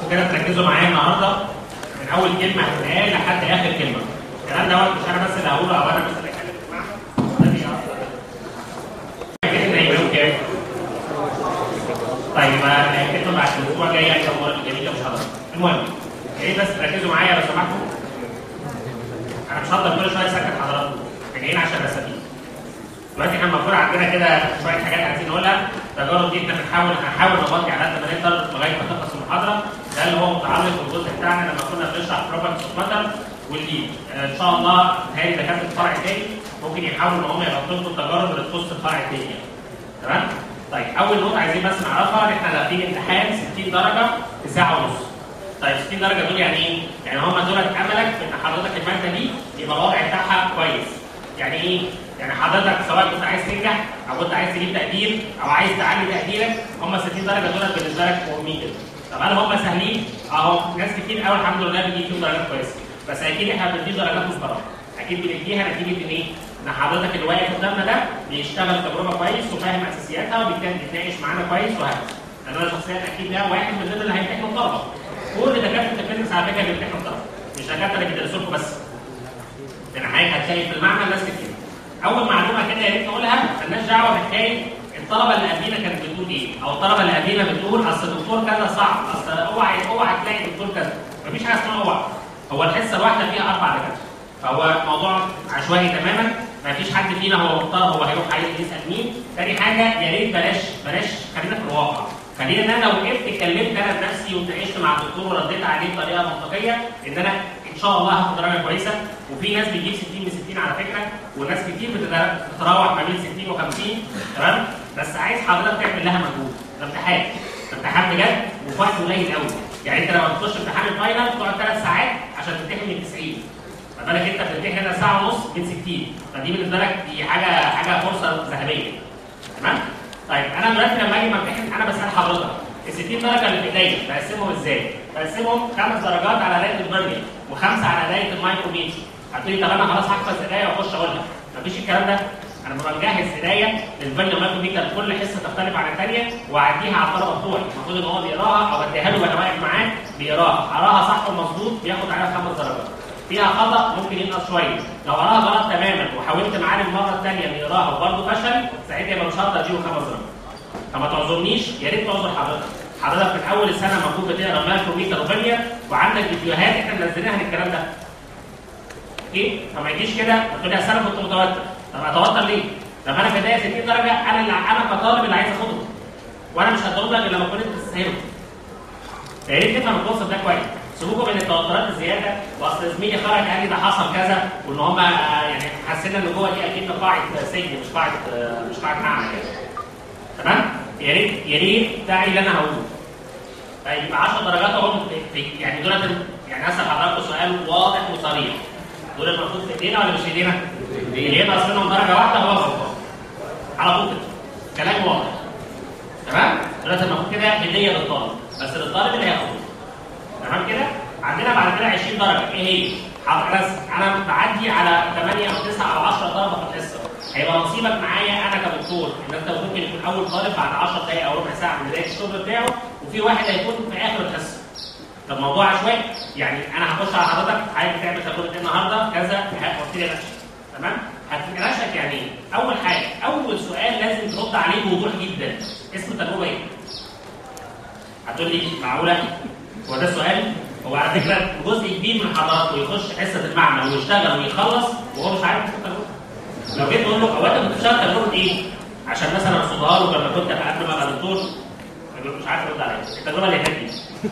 وكده تركزوا معايا النهارده من اول كلمه هتتقال لحد اخر كلمه الكلام دوت مش انا بس اللي هقوله او انا بس اللي هتكلم في المعهد ده بيأثر كده هيبقوا كام؟ طيب كده بعد الاسبوع الجاي يعني الامور الجميله مش هقدر المهم ايه بس تركزوا معايا لو سمحتوا انا مش هفضل كل شويه ساكت حضراتكم احنا جايين عشان اساتذه دلوقتي احنا المفروض عندنا كده شويه حاجات عايزين نقولها تجارب دي احنا بنحاول هنحاول نغطي على قد ما نقدر لغايه ما تخلص المحاضره ده اللي هو متعلق بالجزء بتاعنا لما كنا بنشرح بروبرتيز اوف ماتر والليد ان شاء الله هاي دكاتره الفرع الثاني ممكن يحاولوا ان هم يغطوا لكم التجارب اللي تخص الفرع الثاني تمام؟ طيب اول نقطه عايزين بس نعرفها ان احنا داخلين امتحان 60 درجه في ساعه ونص طيب 60 درجه دول يعني ايه؟ يعني هم دول املك في ان حضرتك الماده دي يبقى الوضع بتاعها كويس يعني ايه؟ يعني حضرتك سواء كنت عايز تنجح او كنت عايز تجيب تقدير او عايز تعلي تقديرك هم 60 درجه دول بالنسبه لك مهمين جدا. طب هل هم سهلين؟ اهو ناس كتير قوي الحمد لله بتجيب فيهم درجات كويسه بس اكيد احنا بندي درجات مشتركه. اكيد بنديها نتيجه ان ايه؟ ان حضرتك اللي واقف قدامنا ده بيشتغل تجربه كويس وفاهم اساسياتها وبالتالي بيتناقش معانا كويس وهكذا. لان انا شخصيا اكيد ده واحد من ضمن اللي هيمتحنوا الطلبه. كل دكاتره الفيزيكس على فكره بيمتحنوا الطلبه. مش دكاتره اللي بيدرسوا لكم بس. لان حضرتك هتلاقي في المعمل ناس كتير. اول معلومه كده يا ريت نقولها مالناش دعوه بحكايه الطلبه اللي قبلينا كانت بتقول ايه او الطلبه اللي قبلينا بتقول اصل الدكتور كذا صعب اصل اوعى اوعى تلاقي دكتور كذا مفيش حاجه اسمها اوعى هو الحصه الواحده فيها اربع دكاتره فهو موضوع عشوائي تماما مفيش حد فينا هو مختار هو هيروح عايز يسال مين تاني حاجه يا ريت بلاش بلاش خلينا في الواقع خلينا ان انا وقفت اتكلمت انا بنفسي واتناقشت مع الدكتور ورديت عليه بطريقه منطقيه ان انا ان شاء الله هاخد درجه كويسه وفي ناس بتجيب 60 من 60 على فكره وناس كتير بتتراوح ما بين 60 و50 تمام بس عايز حضرتك تعمل لها مجهود ده امتحان امتحان بجد وفي وقت قليل قوي يعني انت لما بتخش امتحان الفاينل تقعد ثلاث ساعات عشان تمتحن من 90 ما بالك انت بتمتحن هنا ساعه ونص من 60 فدي بالنسبه لك دي حاجه حاجه فرصه ذهبيه تمام طيب انا دلوقتي لما اجي امتحن انا بسال حضرتك ال 60 درجه اللي في ايديا بقسمهم ازاي؟ بقسمهم خمس درجات على دايه الفيرنيال وخمسه على دايه المايكروميتر هتقولي طب انا خلاص هحفظ ايديا واخش اقولها مفيش الكلام ده انا ببقى مجهز ايديا للفيرنيال مايكروميتر كل حصه تختلف عن الثانيه واعديها على الطلبه بتوعي المفروض ان هو بيقراها او اديها له وانا واقف معاه بيقراها قراها صح ومظبوط بياخد عليها خمس درجات فيها خطا ممكن ينقص شويه لو قراها غلط تماما وحاولت معاه المره الثانيه انه يقراها وبرضه فشل ساعتها يبقى مش هقدر اديله خمس درجات فما تعذرنيش يا ريت تعذر حضرتك حضرتك من اول السنه المفروض بتقرا مايكروميتر وفيرنيال وعندك فيديوهات احنا منزلينها عن الكلام ده ايه فما يجيش كده تقول لي اصل انا كنت متوتر طب اتوتر ليه؟ طب انا في بدايه 60 درجه انا اللي انا كطالب اللي عايز اخدهم وانا مش هديهم لك الا لما تكون انت تستاهلهم يا ريت تفهم الكونسيبت ده كويس سيبوكم من التوترات الزياده واصل زميلي خرج قال لي ده حصل كذا وان هم يعني حسينا ان جوه دي اكيد قاعده سجن مش قاعده مش قاعده معمل كده تمام؟ يا ريت يا ريت داعي اللي انا هقوله طيب يبقى 10 درجات اهو يعني دول يعني هسال حضراتكم سؤال واضح وصريح دول المفروض في ايدينا ولا مش في ايدينا؟ اللي ينقص منهم درجه واحده هو غلطان على طول كده كلام واضح تمام؟ دلوقتي المفروض كده هديه للطالب بس للطالب اللي هياخده تمام كده؟ عندنا بعد كده 20 درجه ايه هي؟ انا انا بعدي على 8 او 9 او 10 طلبه في الحصه هيبقى نصيبك معايا انا كدكتور ان انت ممكن يكون اول طالب بعد 10 دقائق او ربع ساعه من بدايه الشغل بتاعه وفي واحد هيكون في اخر الحصه. طب موضوع عشوائي يعني انا هخش على حضرتك عايز تعمل تجربه ايه النهارده كذا وابتدي اناقشك تمام؟ هتناقشك يعني ايه؟ اول حاجه اول سؤال لازم ترد عليه بوضوح جدا اسم التجربه ايه؟ هتقول لي معقوله؟ هو ده السؤال؟ هو على فكره جزء كبير من حضراتكم يخش حصه المعمل ويشتغل ويخلص وهو مش عارف اسم التجربه. لو جيت تقول له هو انت كنت بتشتغل تجربه ايه؟ عشان مثلا ارصدها له لما كنت قبل ما ابقى دكتور مش عارف ارد عليا التجربه اللي هناك دي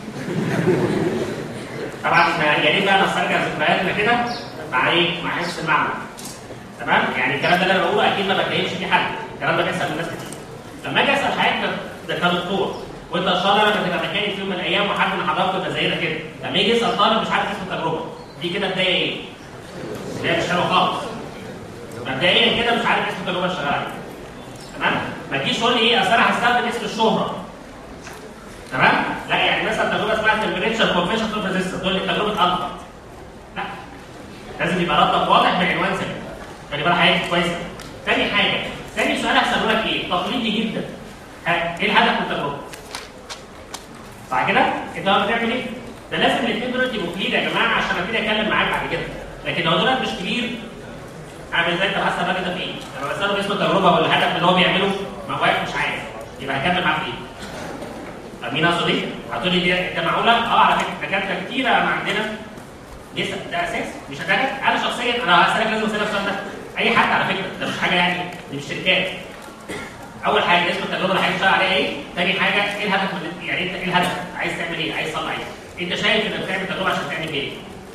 طبعا يا ريت بقى نسترجع ذكرياتنا كده مع ايه؟ مع حصه المعمل تمام؟ يعني الكلام ده اللي انا بقوله اكيد ما بتكلمش فيه حد الكلام ده بيحصل للناس كتير لما اجي اسال حضرتك ده كدكتور وانت ان شاء الله لما تبقى مكاني في يوم من الايام وحد من حضراتكم يبقى زينا كده لما يجي يسال طالب مش عارف اسم التجربه دي كده بدايه ايه؟ بدايه مش حلوه خالص مبدئيا كده مش عارف اسم التجربه اللي شغال عليها تمام ما تجيش تقول لي ايه اصل انا هستخدم اسم الشهره تمام لا يعني مثلا تجربه اسمها تمبريتشر كونفشن تو ريزيستنس تقول لي تجربه الفا لا لازم يبقى ردك واضح بعنوان سليم خلي بالك حاجه كويسه تاني حاجه تاني سؤال هساله لك ايه تقليدي جدا ها، ايه الهدف من التجربه صح كده انت هو بتعمل ايه؟ ده لازم الاثنين دول يبقوا كلير يا جماعه عشان ابتدي اتكلم معاك بعد كده لكن لو دول مش كلير اعمل ازاي انت حاسس الراجل ده في ايه؟ لما بساله باسم التجربه والهدف اللي هو بيعمله ما واقف مش عايز يبقى هكمل معاه في ايه؟ فاهمين اقصد ايه؟ هتقول لي دي ده معقوله؟ اه على فكره دكاتره كتيره عندنا لسه ده اساس مش هتعرف انا شخصيا انا هسالك لازم اسالك السؤال ده اي حد على فكره ده مش حاجه يعني دي مش شركات اول حاجه اسم التجربه اللي هتشتغل عليها ايه؟ ثاني حاجه ايه الهدف من يعني انت ايه الهدف؟ عايز تعمل ايه؟ عايز تصنع ايه؟ انت شايف انك بتعمل تجربه عشان تعمل ايه؟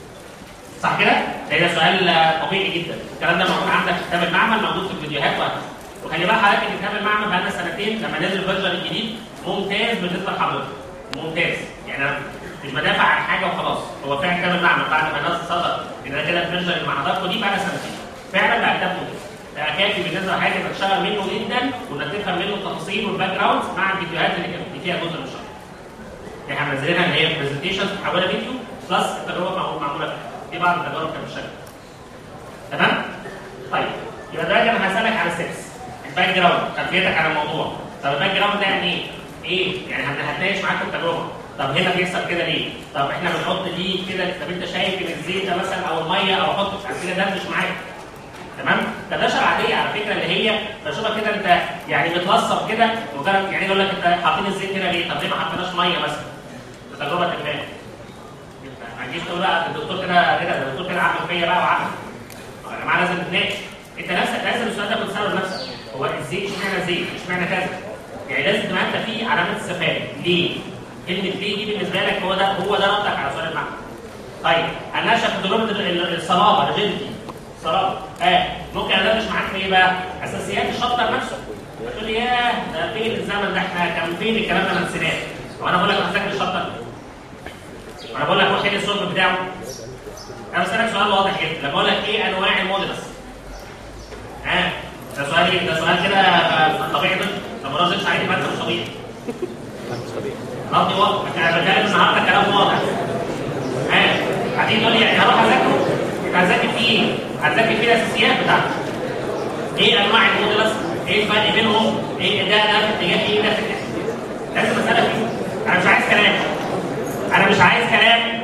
صح كده؟ ده, ده سؤال طبيعي جدا الكلام ده موجود عندك في كتاب المعمل موجود في الفيديوهات وهكذا وخلي بالك حضرتك ان كتاب المعمل بقالنا سنتين لما نزل الفيرجن الجديد ممتاز بالنسبه لحضرتك ممتاز يعني انا مش بدافع عن حاجه وخلاص هو فعلا كتاب المعمل بعد ما الناس صدر ان انا كده الفيرجن اللي مع حضراتكم دي بقالنا سنتين فعلا بقى كتاب ممتاز ده كافي بالنسبه لحضرتك انك تشتغل منه جدا وانك تفهم منه التفاصيل والباك جراوند مع الفيديوهات اللي كانت فيها جزء من الشرح. احنا منزلينها اللي هي برزنتيشن محوله فيديو بلس التجربه معموله فيها دي بعض التجارب كانت بالشكل تمام؟ طيب يبقى دلوقتي انا هسالك على ستيبس الباك جراوند خلفيتك عن الموضوع طب الباك جراوند ده يعني ايه؟ ايه؟ يعني هنتناقش معاك في التجربه طب هنا بيحصل كده ليه؟ طب احنا بنحط دي كده طب انت شايف ان الزيت ده مثلا او الميه او احط كده ده مش معاك تمام؟ ده بشر عاديه على فكره اللي هي بشوفها كده انت يعني بتلصق كده مجرد يعني يقول لك انت حاطين الزيت هنا ليه؟ طب ليه ما حطيناش ميه مثلا؟ تجربه ما ما تجيش تقول بقى الدكتور كده كده الدكتور كده عمل فيا بقى وعمل يا جماعه لازم نتناقش انت نفسك لازم السؤال ده كنت تساله لنفسك هو ازاي اشمعنى زيت اشمعنى كذا يعني لازم تبقى انت في علامات استفهام ليه؟ كلمه ليه دي بالنسبه لك هو ده هو ده ردك على سؤال المعنى طيب هنناقش في تجربه الصلابه ريجيديتي صلابه اه ممكن ادردش معاك في ايه بقى؟ اساسيات الشابتر نفسه تقول لي ياه ده فين الزمن ده احنا كان فين الكلام ده ما نسيناه وانا بقول لك هذاكر الشابتر وانا بقول لك هو حل السولف بتاعه انا بسالك سؤال واضح جدا لما بقول لك ايه انواع المودلس ها آه. ده سؤال ايه ده سؤال كده طبيعي جدا طب ما ردتش عليه يبقى انت مش طبيعي مش طبيعي ردي واضح انا بتكلم النهارده كلام واضح ها آه. بعدين تقول لي يعني هروح اذاكره هذاكر فيه ايه؟ هذاكر فيه الاساسيات بتاعته ايه انواع المودلس ايه الفرق بينهم ايه ده ده في اتجاه ايه ده في اتجاه لازم اسالك فيه انا مش عايز كلام انا مش عايز كلام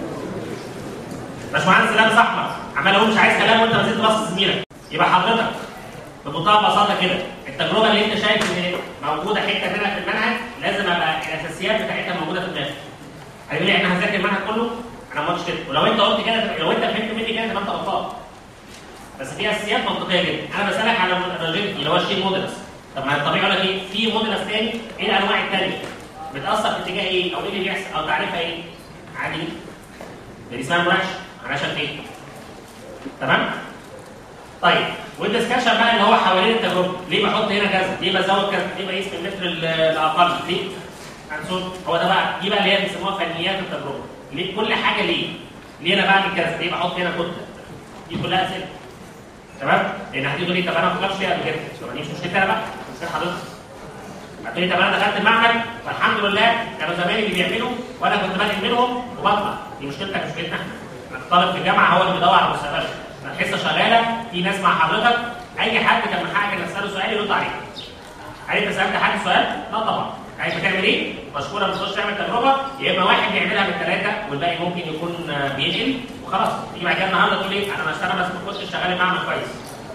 باشمهندس لابس احمر عمال اقول مش عايز كلام وانت ما زلت باصص زميلك يبقى حضرتك بمنتهى البساطه كده التجربه اللي انت شايف ان موجوده حته منها في المنهج لازم ابقى الاساسيات بتاعتها موجوده في دماغك هيقول لي احنا هنذاكر المنهج كله انا ما قلتش كده ولو انت قلت كده لو انت فهمت مني كده تبقى انت غلطان بس في اساسيات منطقيه جدا انا بسالك على الريجيديتي اللي هو الشيء مودلس طب ما الطبيعي اقول لك ايه في مودلس تاني ايه الانواع الثانيه بتاثر في اتجاه ايه او ايه اللي بيحصل او تعريفها ايه عادي جدا دي اسمها مناقشه مناقشه ايه تمام طيب والدسكشن بقى اللي هو حوالين التجربه ليه بحط هنا كذا ليه بزود كذا ليه بقيس من المتر الاقل ليه عنصر هو ده بقى دي بقى اللي هي بيسموها فنيات التجربه ليه كل حاجه ليه ليه انا بعمل كذا ليه بحط هنا كتله دي كلها اسئله تمام لان هتيجي لي طب انا ما فكرتش فيها قبل كده طب دي مش مشكله بقى مشكله حضرتك هتقول لي طب انا دخلت المعمل والحمد لله كانوا زمايلي اللي بيعملوا وانا كنت بنقل منهم وبطلع دي مشكلتك مش مشكلتنا احنا الطالب في الجامعه هو اللي بيدور على مستقبله الحصه شغاله في ناس مع حضرتك اي حد كان من حقك انك تساله سؤال يرد عليك هل انت سالت حد سؤال؟ لا طبعا عايز بتعمل ايه؟ مشكوره بتخش تعمل تجربه يا اما واحد بيعملها بالثلاثه والباقي ممكن يكون بينقل وخلاص تيجي بعد كده النهارده تقول ايه؟ انا بشتغل بس ما كنتش شغال المعمل كويس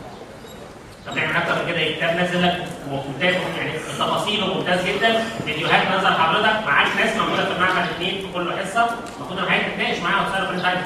طب نعمل اكتر من كده ايه؟ كتاب نازل لك ممتاز يعني تفاصيله ممتاز جدا فيديوهات نظر حضرتك معاك ناس موجوده في المعمل اثنين في كل حصه المفروض ان حضرتك تتناقش معاها وتسال كل حاجه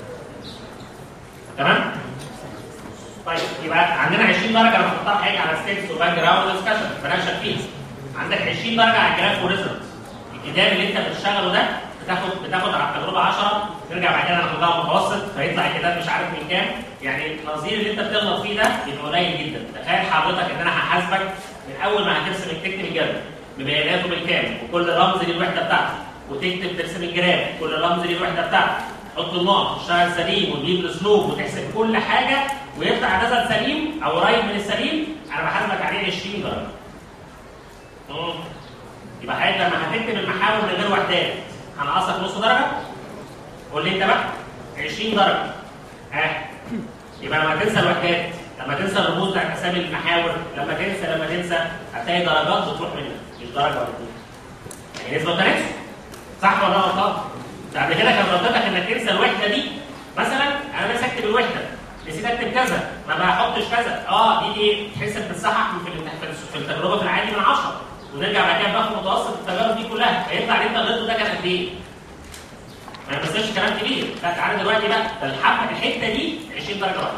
تمام؟ طيب يبقى عندنا 20 درجه انا بحطها حاجه على ستيبس وباك جراوند ديسكشن بناقشك فيها عندك 20 درجه على الجراف وريزلت الكتاب اللي انت بتشتغله ده بتاخد بتاخد على التجربه 10 ترجع بعد كده ناخدها متوسط فيطلع الكتاب مش عارف من كام يعني النظير اللي انت بتغلط فيه ده بيبقى قليل جدا تخيل حضرتك ان انا هحاسبك من اول ما هترسم تكتب الجدول ببياناته بالكامل وكل رمز ليه الوحده بتاعته وتكتب ترسم الجراف كل رمز ليه الوحده بتاعته تحط النقط تشتغل سليم وتجيب الاسلوب وتحسب كل حاجه ويطلع نزل سليم او قريب من السليم انا بحاسبك عليه 20 درجه. مم. يبقى حضرتك لما هتكتب المحاور من غير وحدات هنقصك نص درجه؟ قول لي انت بقى 20 درجه. ها آه. يبقى لما تنسى الوحدات لما تنسى الرموز بتاعت حساب المحاور لما تنسى لما تنسى هتلاقي درجات بتروح منك مش درجه ولا اتنين. يعني نسبه وتناسب صح ولا غلطان؟ ده قبل كده كان ردتك انك تنسى الوحده دي مثلا انا ناسي اكتب الوحده نسيت اكتب كذا ما بحطش كذا اه دي دي تحسب بالصح في الامتحان- في التجربه في العادي من 10 ونرجع بعد كده باخد متوسط التجارب دي كلها فيطلع اللي انت غلطته ده كان قد ايه؟ ما يمثلش كلام كبير لا تعالى دلوقتي بقى ده الحبه الحته دي 20 درجه واحده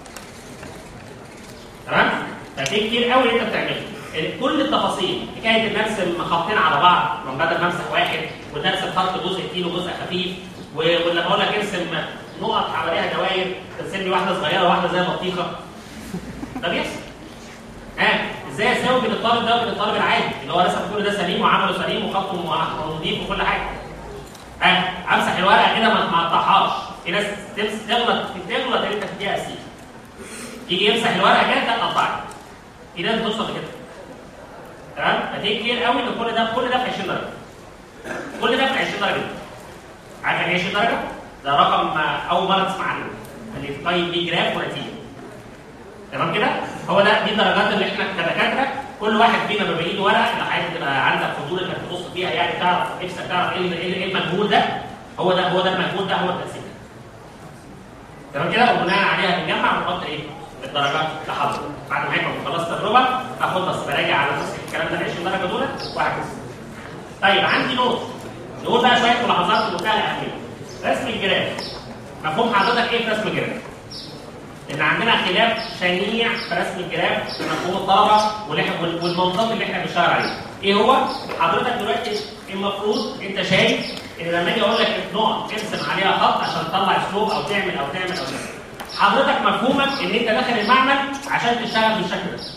تمام؟ ففي كتير قوي انت بتعمله كل التفاصيل حكايه ان نرسم خطين على بعض من بدل ما امسح واحد ونرسم خط جزء تقيل وجزء خفيف و- ولا بقول لك ارسم نقط حواليها دوائر ترسم لي واحده صغيره وواحده زي البطيخه ده بيحصل ها ازاي اساوي بين الطالب ده وبين الطالب العادي اللي هو رسم كل ده سليم وعمله سليم وخطه م- نظيف وكل حاجه ها امسح الورقه كده ما ما اقطعهاش في ناس تمس- تغلط تغلط ان انت تديها اسيل يجي يمسح الورقه كده تقطعها في ناس بتوصل لكده تمام فتيجي كتير قوي ان كل ده كل ده في 20 درجه كل ده في 20 درجه عارف يعني ايه 20 درجه؟ ده رقم آه، اول مره تسمع عنه اللي تقيم بيه جراف ونتيجه تمام كده؟ هو ده دي الدرجات اللي احنا كدكاتره كل واحد فينا بيبقى ايده ورقه اللي عايز تبقى عندك فضول انك تبص فيها يعني تعرف نفسك تعرف ايه ال- ايه ال- إيه المجهول ده هو ده هو ده المجهول ده هو التقسيم تمام كده وبناء عليها بنجمع ونحط ايه؟ الدرجات لحضرتك بعد ما يكون خلصت التجربه اخد بس براجع على نفس الكلام ده ال 20 درجه دول وهكذا. طيب عندي نوت نقول بقى شويه ملاحظات في منتهى الاهميه. رسم الجراف مفهوم حضرتك ايه في رسم الجراف؟ ان عندنا خلاف شنيع في رسم الجراف في مفهوم الطلبه واللي إحنا- وال- والمنطق اللي احنا بنشتغل عليه. ايه هو؟ حضرتك دلوقتي المفروض انت شايف ان لما اجي اقول لك نقط ترسم عليها خط عشان تطلع اسلوب او تعمل او تعمل او تعمل. حضرتك مفهومك ان انت داخل المعمل عشان تشتغل بالشكل ده.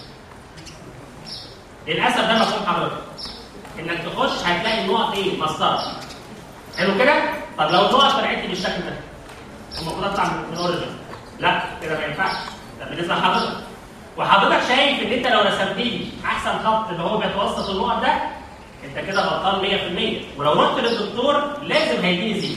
للاسف ده مفهوم حضرتك. انك تخش هتلاقي النقط ايه؟ مسطره. حلو كده؟ طب لو النقط طلعت لي بالشكل ده المفروض اطلع من من اوريجن لا كده ما ينفعش ده بالنسبه لحضرتك وحضرتك شايف ان انت لو رسمت لي احسن خط اللي هو بيتوسط النقط ده انت كده غلطان 100% ولو رحت للدكتور لازم هيديني زيرو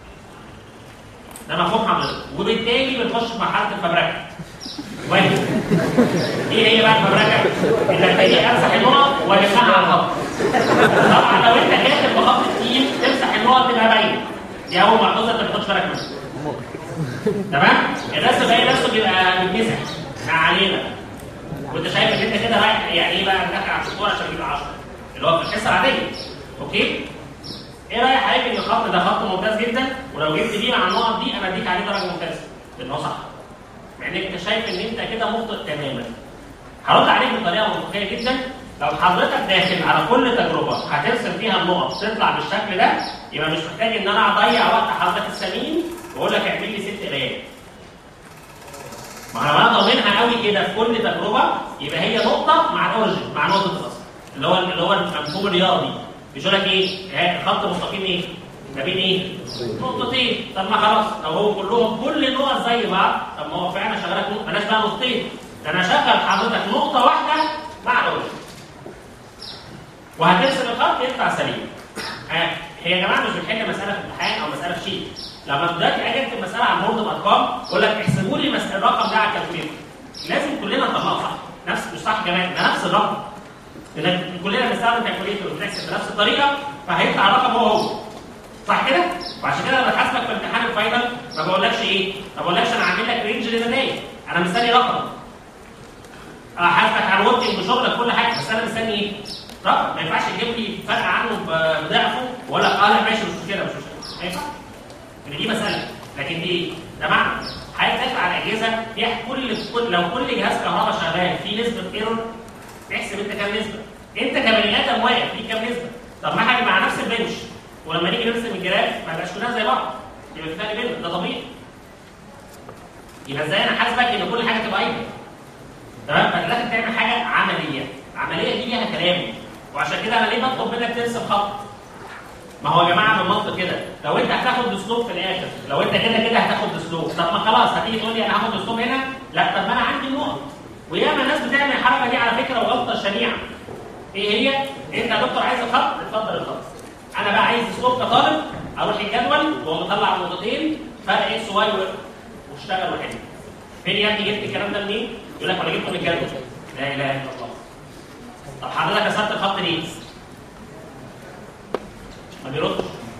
ده مفهوم حضرتك وبالتالي بنخش في مرحله الفبركه واحد ايه هي بقى الفبركه؟ انك تيجي امسح النقط والمها على الخط طبعا لو انت كاتب بخط تقيل تمسح النقط تبقى باينه دي اول ملحوظه انت ما تاخدش بالك منها تمام؟ الرسم باين نفسه بيبقى متمسح ما علينا وانت شايف ان انت كده رايح يعني ايه بقى داخل على الدكتور عشان يجيب 10 اللي هو في الحصه العاديه اوكي؟ ايه رايك حضرتك ان الخط ده خط ممتاز جدا ولو جبت بيه مع النقط دي انا اديك عليه درجه ممتازه لان هو صح مع انك انت شايف ان انت كده مخطئ تماما هرد عليك بطريقه منطقيه جدا لو حضرتك داخل على كل تجربه هترسم فيها النقط تطلع بالشكل ده يبقى مش محتاج ان انا اضيع وقت حضرتك الثمين واقول لك اعمل لي ست قرايات. ما لو انا ضامنها قوي كده في كل تجربه يبقى هي نقطه مع الاوريجن مع نقطه الاصل اللي هو اللي هو المفهوم الرياضي بيقول لك ايه؟ ها، خط مستقيم ايه؟ ما بين ايه؟ نقطتين طب ما خلاص لو هو كلهم كل النقط زي بعض طب ما هو فعلا شغالك نقطه بلاش بقى نقطتين ده انا شغل حضرتك نقطه واحده مع الاوريجن وهترسم الخط يطلع سليم. ها هي يا جماعه مش بنحل مساله في امتحان او مساله في شيت. لما دلوقتي اجي اكتب مساله على بورد بارقام اقول لك احسبوا لي مس- الرقم ده على الكالكوليتر. لازم كلنا نطلعه صح. نفس مش صح كمان ده نفس الرقم. لان كلنا بنستخدم كالكوليتر وبنحسب بنفس الطريقه فهيطلع الرقم هو هو. صح كده؟ وعشان كده لما بحاسبك في امتحان الفاينل ما بقولكش ايه؟ ما بقولكش انا عامل لك رينج للنتائج. انا مستني رقم. احاسبك على الوركينج بشغلك كل حاجه بس انا مستني ايه؟ رقم ما ينفعش تجيب لي فرق عنه ب- بضعفه ولا اه لا ماشي مش مشكله مش مشكله ما ينفعش ان دي مساله لكن دي ده معنى حضرتك داخل على اجهزه فيها كل كل لو كل جهاز كهرباء شغال فيه نسبه ايرور احسب انت كام نسبه انت كبني ادم واقف فيه كام نسبه طب ما احنا مع نفس البنش ولما نيجي نرسم الجراف ما يبقاش كلنا زي بعض يبقى في فرق بيننا ده طبيعي يبقى ازاي انا حاسبك ان كل حاجه تبقى ايكوال تمام فانت لازم تعمل حاجه عمليه العمليه دي ليها كلام وعشان كده انا ليه بطلب منك ترسم خط ما هو يا جماعه بالمنطق كده لو انت هتاخد اسلوب في الاخر لو انت كده كده هتاخد اسلوب طب ما خلاص هتيجي تقول لي انا هاخد اسلوب هنا لا طب ما انا عندي نقط وياما ناس بتعمل الحركه دي على فكره وغلطه شنيعه ايه هي؟ انت يا دكتور عايز الخط اتفضل الخط انا بقى عايز اسلوب كطالب اروح الجدول واقوم مطلع نقطتين فرق اكس واي واشتغل وحل فين يا ابني جبت الكلام ده منين؟ يقول لك انا جبته من الجدول لا اله الا الله طب حضرتك كسرت الخط ليه؟ ما بيردش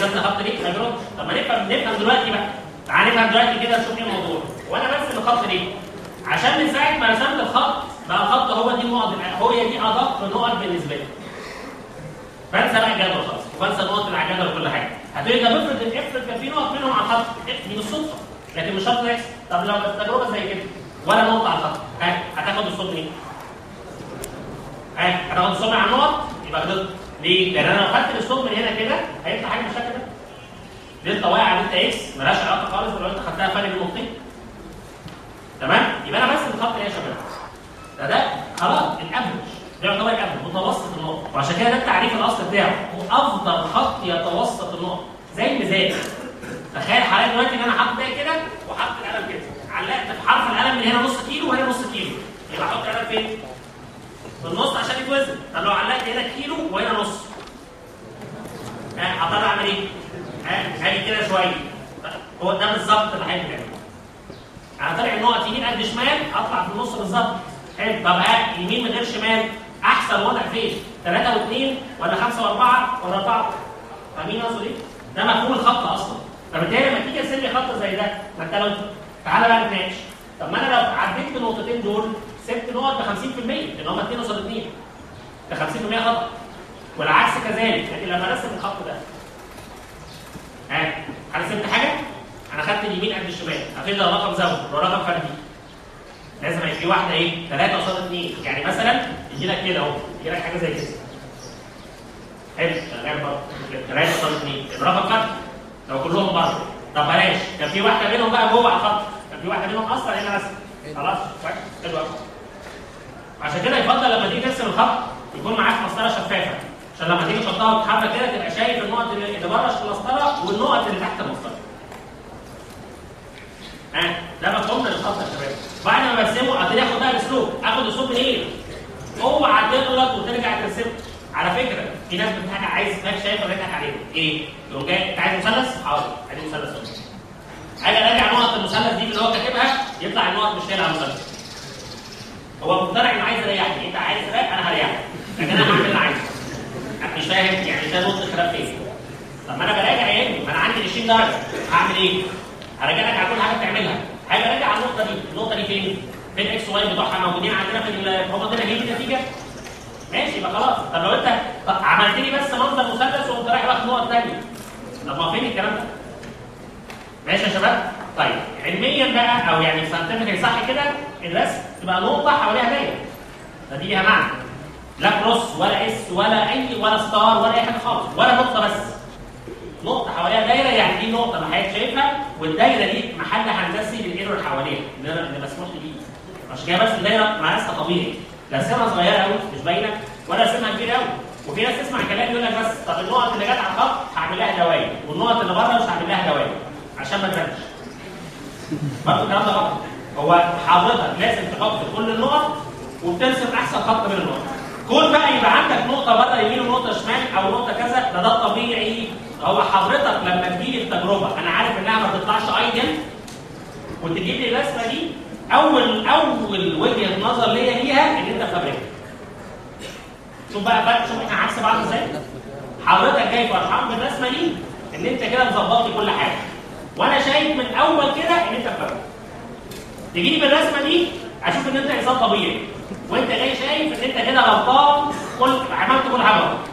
نزلت خط ليه ما يجربش طب ما نفهم نفهم دلوقتي بقى تعال نفهم دلوقتي كده نشوف ايه الموضوع وانا برسم الخط ليه عشان من ساعه ما رسمت الخط بقى الخط هو دي النقط هو دي ادق نقط بالنسبه لي بنسى بقى الجدول خلاص وبنسى النقط اللي على الجدول وكل حاجه هتقولي ده بفرض ان افرض كان في نقط منهم على الخط دي بالصدفه لكن مش شرط يحصل طب لو التجربه زي كده ولا نقطه على الخط ها هتاخد الصوت منين؟ ها هتاخد الصوت على النقط يبقى غلطت ليه؟ لان انا لو خدت الصوت من هنا كده هيطلع حاجه بالشكل ده دلتا واي على دلتا اكس مالهاش علاقه خالص لو انت خدتها فرق بين نقطتين تمام؟ يبقى انا برسم الخط ايه يا شباب؟ ده ده خلاص الافرج ده يعتبر افرج متوسط النقط وعشان كده ده التعريف الاصلي بتاعه هو افضل خط يتوسط النقط زي الميزان تخيل حضرتك دلوقتي ان انا حاطط ده كده وحاطط القلم كده علقت في حرف القلم من هنا نص كيلو وهنا نص كيلو يبقى احط القلم فين؟ في النص عشان يتوزن طب لو علقت هنا كيلو وهنا نص ها هضطر اعمل ايه؟ ها هاجي كده شويه هو ده بالظبط اللي هيعمل انا طالع النقط يمين قد شمال اطلع في النص بالظبط حلو طب ها يمين من غير شمال احسن وضع فين؟ 3 و2 ولا 5 و4 ولا 4 فاهمين اقصد ايه؟ ده مفهوم الخط اصلا فبالتالي لما تيجي ترسم لي خط زي ده ما انت لو تعالى بقى نتناقش طب ما انا لو عديت بالنقطتين دول سبت نقط ب 50% لان هم 2 قصاد 2 ده 50% خطا والعكس كذلك لكن لما ارسم الخط ده ها انا رسمت حاجه انا خدت اليمين قد الشمال هفضل رقم زوجي ورقم فردي لازم يبقى في واحده ايه 3 قصاد 2 يعني مثلا يجي لك كده اهو يجي لك حاجه زي كده حلو شغال برضه 3 قصاد 2 الرقم فردي لو كلهم بره طب بلاش كان في واحده منهم بقى جوه على الخط كان في واحده منهم اصلا هنا رسم خلاص كويس حلو قوي عشان كده يفضل لما تيجي ترسم الخط يكون معاك مسطره شفافه عشان لما تيجي تحطها وتحرك كده تبقى شايف النقط اللي اللي بره المسطره والنقط اللي تحت المسطره ها ده مفهوم للخط يا شباب بعد ما برسمه ابتدي اخد بقى الاسلوب اخد الاسلوب منين؟ اوعى تغلط وترجع ترسمه على فكره في ناس بتضحك عايز هناك شايفه بيضحك عليهم ايه؟ يقوم جاي انت عايز مثلث؟ حاضر ادي مثلث اهو اجي اراجع نقط المثلث دي اللي هو كاتبها يطلع النقط مش هي اللي على المثلث هو مقتنع انه عايز يريحني انت عايز تريح انا هريحك لكن انا هعمل اللي عايزه أنا مش فاهم يعني ده نقطه الخلاف فين طب ما انا براجع يا ابني ما انا عندي 20 درجه هعمل ايه؟ هراجع لك على كل حاجه بتعملها هاجي اراجع على النقطه دي النقطه دي فين؟ فين اكس واي بتوعها موجودين عندنا في ال- هم كده هي دي النتيجه ماشي يبقى خلاص طب لو انت طب عملت لي بس منظر مثلث وقمت رايح واخد نقط ثانيه طب ما فين الكلام ده؟ ماشي يا شباب؟ طيب علميا بقى او يعني ساينتفكلي صح كده الرسم تبقى نقطه حواليها دايره فدي ليها معنى لا كروس ولا اس ولا اي ولا ستار ولا اي حاجه خالص ولا نقطه بس نقطه حواليها دايره يعني دي نقطه اللي حضرتك شايفها والدايره دي محل هندسي للايرور حواليها اللي اللي مسموح لي بيه عشان كده بس الدايره مقاسها طبيعي لا رسمها صغيره قوي مش باينه ولا رسمها كبيره قوي وفي ناس تسمع كلام يقول لك بس طب النقط اللي جت على الخط هعمل لها دوائر والنقط اللي بره مش هعمل لها دوائر عشان ما تبانش برضه الكلام ده غلط هو حضرتك لازم تحط كل النقط وبترسم احسن خط بين النقط كون بقى يبقى عندك نقطه بره يمين ونقطه شمال او نقطه كذا ده ده الطبيعي هو حضرتك لما تجيلي التجربه انا عارف انها ما بتطلعش ايدل وتجيب لي الرسمه دي اول اول وجهه نظر ليا ليها ان انت فابريك شوف بقى بقى شوف احنا عكس بعض ازاي حضرتك جاي فرحان بالرسمه دي ان انت كده مظبط لي كل حاجه وانا شايف من اول كده ان انت فابريك تجي لي بالرسمه دي اشوف ان انت انسان طبيعي وانت جاي شايف ان انت كده غلطان كل عملت كل حاجه غلط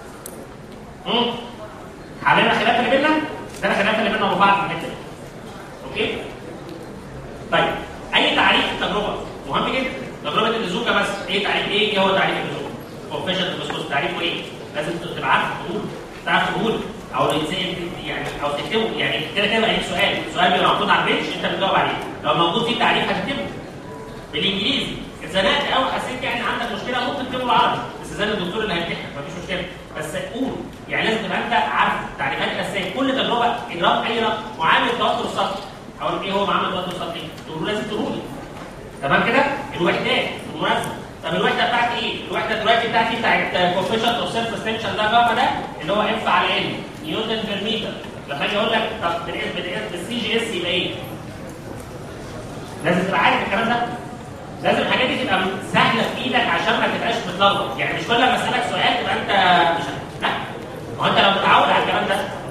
امم حلينا الخلاف اللي بيننا ده الخلاف اللي بيننا وبعض في الحته دي اوكي طيب اي تعريف التجربه مهم جدا تجربه الزوجه بس ايه تعريف ايه ايه هو تعريف الزوجه كونفيشن بسكوت تعريفه ايه لازم تبقى عارف تقول تعرف تقول او الانسان يعني او تكتبه يعني كده كده عليك سؤال السؤال بيبقى محطوط على البيتش انت بتجاوب عليه لو موجود فيه تعريف هتكتبه بالانجليزي اتزنقت قوي حسيت يعني عندك مشكله ممكن تكتبه بالعربي بس زي الدكتور اللي هيمتحنك مفيش مشكله بس قول يعني لازم تبقى انت عارف التعريفات الاساسيه كل تجربه اجراء اي رقم معامل التوتر السطحي هقول ايه هو معامل التوتر السطحي تقول له لازم تقول لي تمام كده الوحدات بالمناسبه طب الوحده بتاعتي ايه؟ الوحده دلوقتي بتاعتي بتاعت كوفيشنت اوف سيرفس تنشن ده جاما ده اللي هو اف على ان نيوتن بير متر لما اجي اقول لك طب بالسي جي اس يبقى ايه؟ لازم تبقى عارف الكلام ده لازم الحاجات دي تبقى سهله في ايدك عشان ما تبقاش متلخبط يعني مش كل ما اسالك سؤال تبقى انت مش لا ما هو انت لو متعود على الكلام ده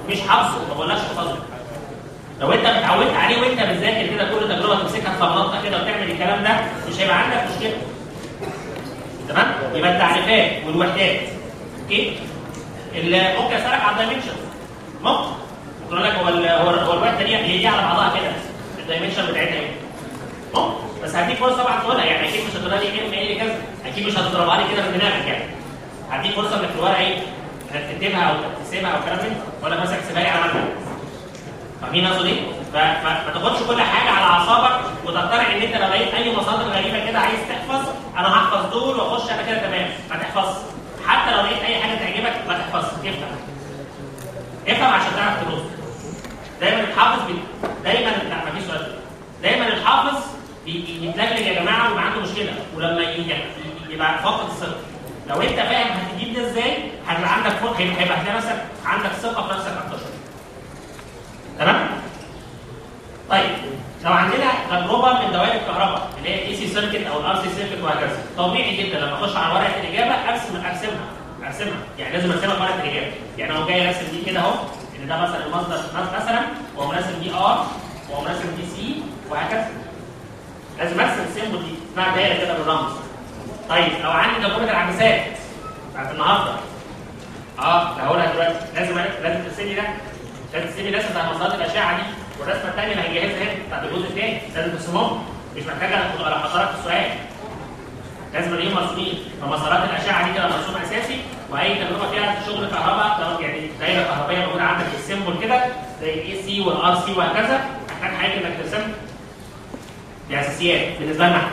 مش حافظه ما بقولكش حفظه لو انت اتعودت عليه وانت بتذاكر كده كل تجربه تمسكها تفنطها كده وتعمل الكلام ده مش هيبقى عندك مشكله تمام يبقى التعريفات والوحدات اوكي اللي ممكن اسالك على الدايمنشن ممكن ممكن اقول لك هو ال- هو هو الوحده دي هي دي على بعضها كده الدايمنشن بتاعتها ايه ممكن بس هديك فرصه طبعا تقولها يعني اكيد مش هتقولها لي ام ال كذا اكيد مش هتضربها لي كده من دماغك يعني هديك فرصه انك في الورقه ايه انك تكتبها او تقسمها او كلام من اقول لك مثلا احسبها لي على مبدا فاهمين اقصد ايه؟ ف- فما تاخدش كل حاجه على اعصابك وتقتنع ان انت لو لقيت اي مصادر غريبه كده عايز تحفظ انا هحفظ دول واخش انا كده تمام ما تحفظش حتى لو لقيت اي حاجه تعجبك ما تحفظش افهم افهم عشان تعرف ترد دايما الحافظ بي... دايما لا ما فيش سؤال دايما الحافظ بي- يتلجلج يا جماعه ويبقى عنده مشكله ولما ي- ي- يبقى فاقد الثقه لو انت فاهم هتجيب ده ازاي هيبقى عندك فوق هيبقى هيبقى هتلاقي نفسك عندك ثقه في نفسك اكتر تمام طيب لو عندنا تجربه من دوائر الكهرباء اللي هي الاي سي سيركت او الار سي سيركت وهكذا طبيعي جدا لما اخش على ورقه الاجابه ارسم ارسمها ارسمها يعني لازم ارسمها في ورقه الاجابه يعني انا جاي راسم دي كده اهو ان ده مثلا المصدر مثلا واقوم راسم دي ار واقوم راسم دي سي وهكذا لازم ارسم السيمبل دي اسمها دايره كده بالرمز طيب لو عندي تجربه العدسات بتاعت النهارده اه ده هقولها دلوقتي لازم لازم ترسمي ده لازم ترسمي الرسمه بتاعت مصادر الاشعه دي والرسمه الثانيه اللي هيجهزها هنا بتاعت الجزء الثاني لازم ترسمهم مش محتاجه على حضرتك السؤال لازم الاقيهم مرسومين فمسارات الاشعه دي كده مرسوم اساسي واي تجربه فيها شغل كهرباء سواء يعني دايره كهربائيه موجوده عندك في السيمبل كده زي الاي سي والار سي وهكذا محتاج حاجه انك ترسم دي اساسيات بالنسبه لنا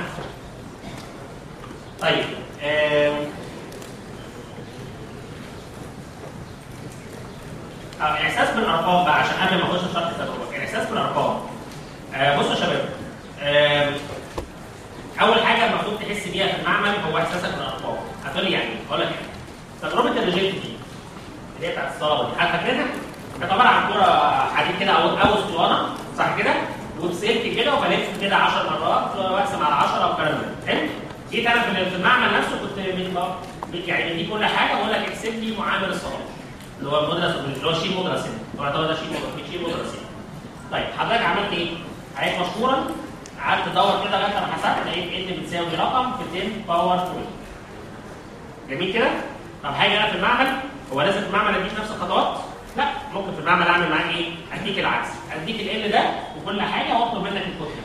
طيب آم، آه، الاحساس بالارقام بقى عشان قبل ما اخش في شرح التجربه الاحساس بالارقام آه، بصوا يا شباب آم، اول حاجه المفروض تحس بيها في المعمل هو احساسك بالارقام هتقول لي يعني إيه؟ اقول لك يعني تجربه الريجيت دي اللي هي بتاعت الصلاه دي حد فاكرها؟ كانت عباره عن كوره حديد كده او او اسطوانه صح كده؟ وبسلك كده وبلف كده 10 مرات واقسم على 10 والكلام ده حلو؟ جيت انا في في المعمل نفسه كنت بن- ب- يعني بدي كل حاجه واقول لك احسب لي معامل الصلاه اللي هو المدرس اللي هو شيل مدرس هنا هو يعتبر ده شيل مدرس شيل مدرس هنا طيب حضرتك عملت ايه؟ عايز مشكورا قعدت تدور كده لغايه ما حسبت لقيت ان بتساوي رقم في 10 باور 12 جميل كده؟ طب هاجي انا في المعمل هو لازم في المعمل اديك نفس الخطوات؟ لا ممكن في المعمل اعمل معاك ايه؟ اديك العكس اديك ال ده وكل حاجه واطلب منك الكتله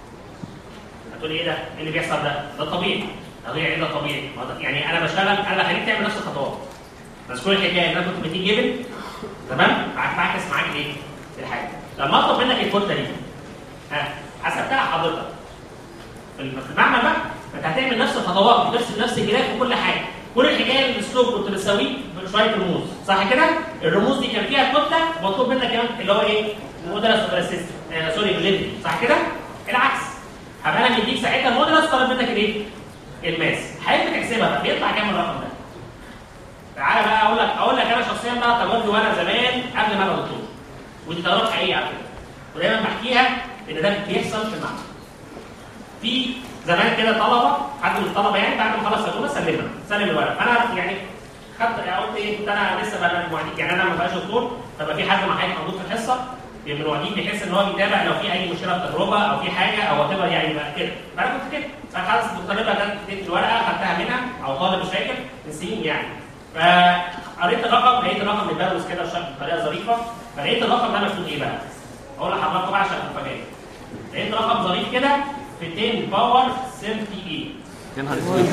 هتقولي ايه ده؟ ايه اللي بيحصل ده؟ ده طبيعي طبيعي ايه ده طبيعي؟ ما ده- يعني انا بشتغل انا بخليك تعمل نفس الخطوات بس كل الحكايه ان انا كنت بديك جبن تمام؟ بعك- بعكس معاك الايه؟ الحاجه لما اطلب منك الكتله دي ها حسبتها حضرتك في الم- في المعمل بقى انت هتعمل نفس الخطوات وترسم نفس الجراف وكل حاجه كل الحكايه الاسلوب كنت بتساويه بشويه رموز صح كده؟ الرموز دي كان فيها كتله مطلوب منك كمان اللي هو ايه؟ مودرس اوبرا سيستم آه سوري بليدنج صح كده؟ العكس هبقى انا مديك ساعتها المودرس طلب منك الايه؟ الماس حضرتك تحسبها بقى بيطلع كام الرقم ده؟ تعالى بقى اقول لك اقول لك انا شخصيا بقى تجربتي وانا زمان قبل ما ابقى دكتور ودي تجربه حقيقيه على فكره ودايما بحكيها ان ده بيحصل في المعمل في زمان كده طلبه حد من الطلبه يعني بعد ما خلص تجربه سلمها سلم الورق فانا يعني خدت يعني قلت ايه كنت انا لسه بقى المعيدين يعني انا ما بقاش دكتور فبقى في حد معايا موجود في الحصه من المعيدين بيحس ان هو بيتابع لو في اي مشكله في التجربه او في حاجه او وات يعني بقى كده فانا كنت كده فخلاص الطالبه جت اديت الورقه خدتها منها او طالب مش فاكر من سنين يعني فقريت الرقم لقيت الرقم متبروز كده بشكل بطريقه ظريفه فلقيت الرقم ده مكتوب ايه بقى؟ اقول لحضراتكم بقى عشان المفاجاه لقيت رقم ظريف كده في 10 باور 38 يا نهار اسود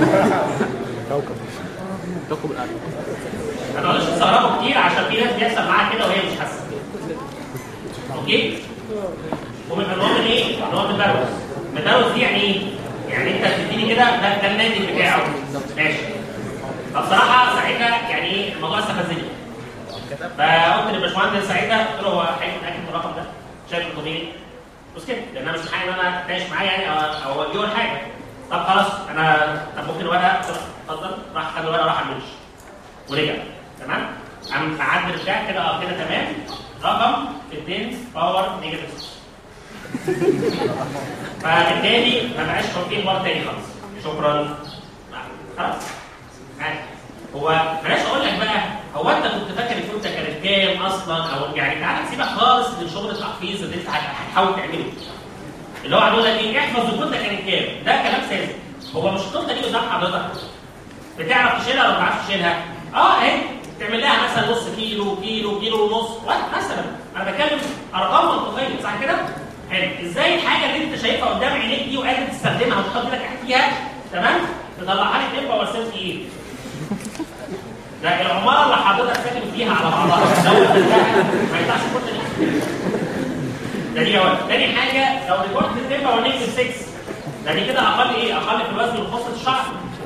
كوكب كوكب الارض ما تقعدوش تستغربوا كتير عشان في ناس بيحصل معاها كده وهي مش حاسه اوكي ومن عنوان ايه؟ عنوان مدروس مدروس دي يعني ايه؟ يعني انت بتديني كده ده, ده الناتج بتاعه ماشي فبصراحه ساعتها يعني ايه الموضوع استفزني فقلت للباشمهندس ساعتها قلت له هو حضرتك متاكد من الرقم ده؟ شايف طبيعي؟ بص كده لان انا مش حاجه ان انا اتناقش معاه يعني او او اوجهه لحاجه طب خلاص انا طب ممكن الورقه اتفضل راح خد الورقه راح المنش ورجع تمام قام معدل بتاع كده اه كده تمام رقم في 10 باور نيجاتيف فبالتالي ما بقاش توفيق باور تاني خالص شكرا خلاص عادي. هو بلاش اقول لك بقى هو انت كنت فاكر الكتله كانت كام اصلا او يعني تعالى سيبك خالص من شغل التحفيظ اللي انت هتحاول تعمله اللي هو هنقول لك ايه احفظ الكتله كانت كام ده كلام ساذج هو مش الكتله دي قدام حضرتك بتعرف تشيلها ولا ما بتعرفش تشيلها اه اهي تعمل لها مثلا نص كيلو كيلو كيلو ونص مثلا انا بتكلم ارقام منطقيه صح كده؟ حلو ازاي الحاجه اللي انت شايفها قدام عينيك دي وقادر تستخدمها وتحط لك فيها تمام؟ تطلعها لك امتى وسيلز ايه؟ ده العماره اللي حضرتك ساكن فيها على بعضها دوت ما ينفعش الكتله دي ده دي اول تاني حاجه لو ريكورد التمبا ونيجاتيف 6 ده دي كده اقل ايه؟ اقل في الوزن من خصله الشعر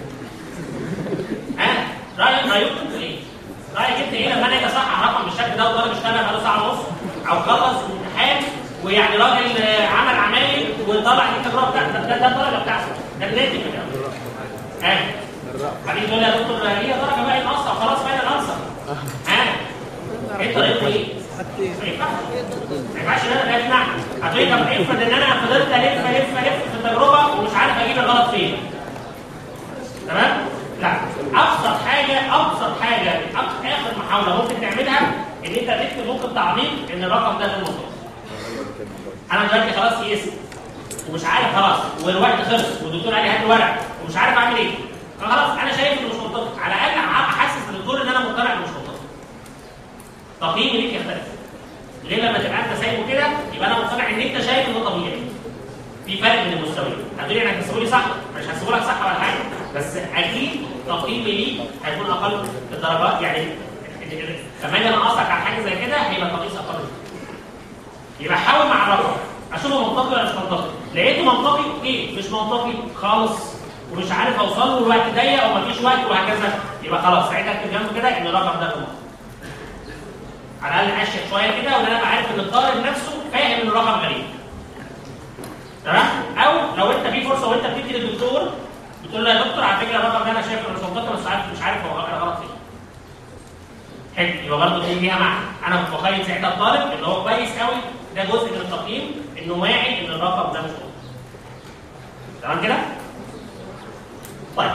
ها رايك رايكم انتوا ايه؟ رايك انت ايه لما انا اجي اصحح رقم بالشكل ده وطالب اشتغل بقاله ساعه ونص او خلص الامتحان ويعني راجل آه، عمل عمايل وطلع دي التجربه بتاعته ده ده الدرجه بتاعته ده الناتج بتاعه ها حبيبي تقول لي يا دكتور هي درجه بقى ناقصه خلاص بقى الانسر ها انت رايك ايه؟ ما ينفعش ما ينفعش ان انا اسمع هتقولي طب افرض ان انا فضلت الف الف الف في التجربه ومش عارف اجيب الغلط فين تمام؟ لا ابسط حاجه ابسط حاجه أبسط اخر محاوله ممكن تعملها ان انت تكتب ممكن تعميق ان الرقم ده غير منطقي. انا دلوقتي خلاص قيست ومش عارف خلاص والوقت خلص والدكتور قال لي هات الورق ومش عارف اعمل ايه. فخلاص انا شايف انه مش منطقي على الاقل احسس الدكتور ان انا مقتنع انه مش منطقي. تقييمي ليك يختلف. غير لما تبقى انت سايبه كده يبقى انا مقتنع ان انت شايف انه طبيعي. في فرق بين المستويين هتقولي انك هتحسبه لي صح مش هحسبه لك صح ولا حاجه بس اكيد تقييمي ليك هيكون اقل في الدرجات يعني كمان انا اقصك على حاجه زي كده هيبقى تقييس اقل يبقى حاول مع الرقم اشوفه منطقي ولا مش منطقي لقيته منطقي اوكي مش منطقي خالص ومش عارف اوصل له الوقت ضيق او مفيش وقت وهكذا يبقى خلاص ساعتها اكتب جنبه كده ان الرقم ده منطقي على الاقل اشيك شويه كده وان انا ابقى عارف ان الطالب نفسه فاهم ان الرقم غريب تمام او لو انت في فرصه وانت بتدي للدكتور بتقول له يا دكتور على فكره الرقم ده انا شايف انه مش منطقي بس عارف مش عارف هو انا غلط فين حلو يبقى برضه دي ليها معنى انا متخيل ساعتها الطالب ان هو كويس قوي ده جزء من التقييم انه واعي ان الرقم ده مش منطقي تمام كده؟ طيب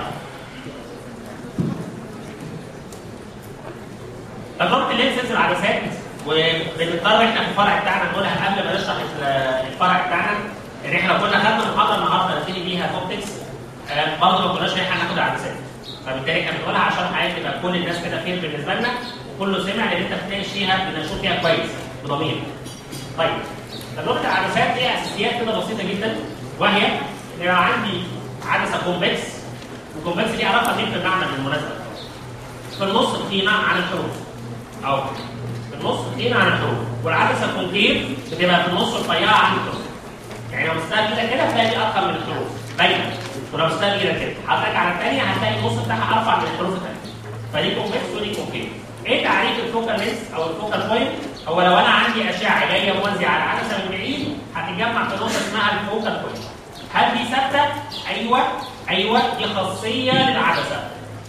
تجربه اللينسز العدسات وبنضطر احنا في الفرع بتاعنا نقولها قبل ما نشرح الفرع بتاعنا ان احنا لو كنا خدنا محاضره النهارده نبتدي بيها توبكس آه برضه ما كناش هنلحق ناخد العدسات فبالتالي احنا بنقولها عشان حضرتك تبقى كل الناس كده فين بالنسبه لنا وكله سمع ان انت بتناقش فيها بنشوف فيها كويس بضمير. طيب تجربه العدسات ليها اساسيات كده بسيطه جدا وهي ان يبقى عندي عدسه كونفكس والكونفكس دي علاقه مين في المعنى بالمناسبه. في النص تخينه عن الحروف. او في النص تخينه عن الحروف والعدسه الكونكيف بتبقى في النص رفيعه عن الحروف. يعني لو مستقل كده كده هتلاقي دي اضخم من الحروف باينه ولو مستقل كده كده حضرتك على الثانيه هتلاقي النص بتاعها ارفع من الحروف الثانيه فدي كونفكس ودي كونكيف ايه تعريف الفوكال لينس او الفوكال بوينت هو لو انا عندي اشعه جايه موازيه على العدسه من بعيد هتتجمع في نقطه اسمها الفوكال بوينت هل دي ثابته؟ ايوه ايوه دي خاصيه للعدسه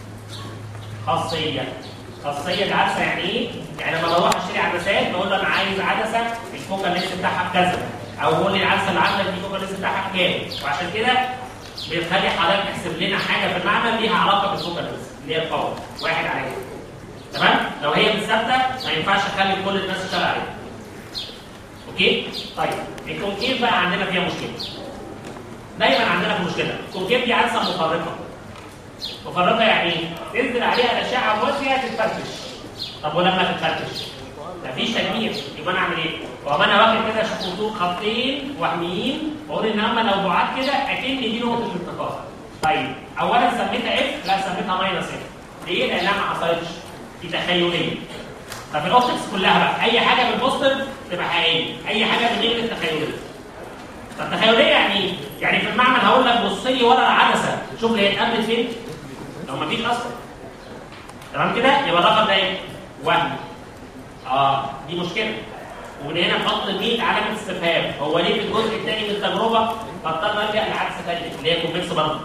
خاصيه خاصيه العدسه يعني ايه؟ يعني لما بروح اشتري عدسات بقول له انا عايز عدسه الفوكال لينس بتاعها بكذا او بقول لي العدسه اللي عندك دي فوكال لينس بتاعها بكام وعشان كده بيخلي حضرتك تحسب لنا حاجه في المعمل ليها علاقه بالفوكال لينس اللي هي الباور واحد على كده تمام؟ لو هي مش ثابته ما ينفعش اخلي كل الناس تشتغل عليها اوكي؟ طيب الكونكيف بقى عندنا فيها مشكله دايما عندنا في مشكله الكونكيف دي عدسه مفرقه مفرقه يعني ايه؟ تنزل عليها الاشعه موازيه تتفرفش طب ولما تتفرفش مفيش تجميع يبقى انا اعمل ايه؟ وأما انا واخد كده خطوط خطين وهميين واقول ان هم لو بعاد كده اكن دي نقطه التقاء. طيب اولا سميتها اف لا سميتها ماينس اف. ليه؟ لانها ما حصلتش دي تخيليه. ففي الاوبتكس كلها بقى اي حاجه بالبوستر تبقى حقيقيه، اي حاجه بالنيجاتيف التخيليه. طب تخيليه يعني ايه؟ يعني في المعمل هقول لك بص لي ورا العدسه شوف لي هي اتقابلت فين؟ لو مفيش اصلا. تمام كده؟ يبقى الرقم ده ايه؟ وهم. اه دي مشكله. ومن هنا نحط 100 علامه استفهام هو ليه في الجزء الثاني من التجربه فاضطر ارجع لعدسه ثانيه اللي هي كونفكس برضه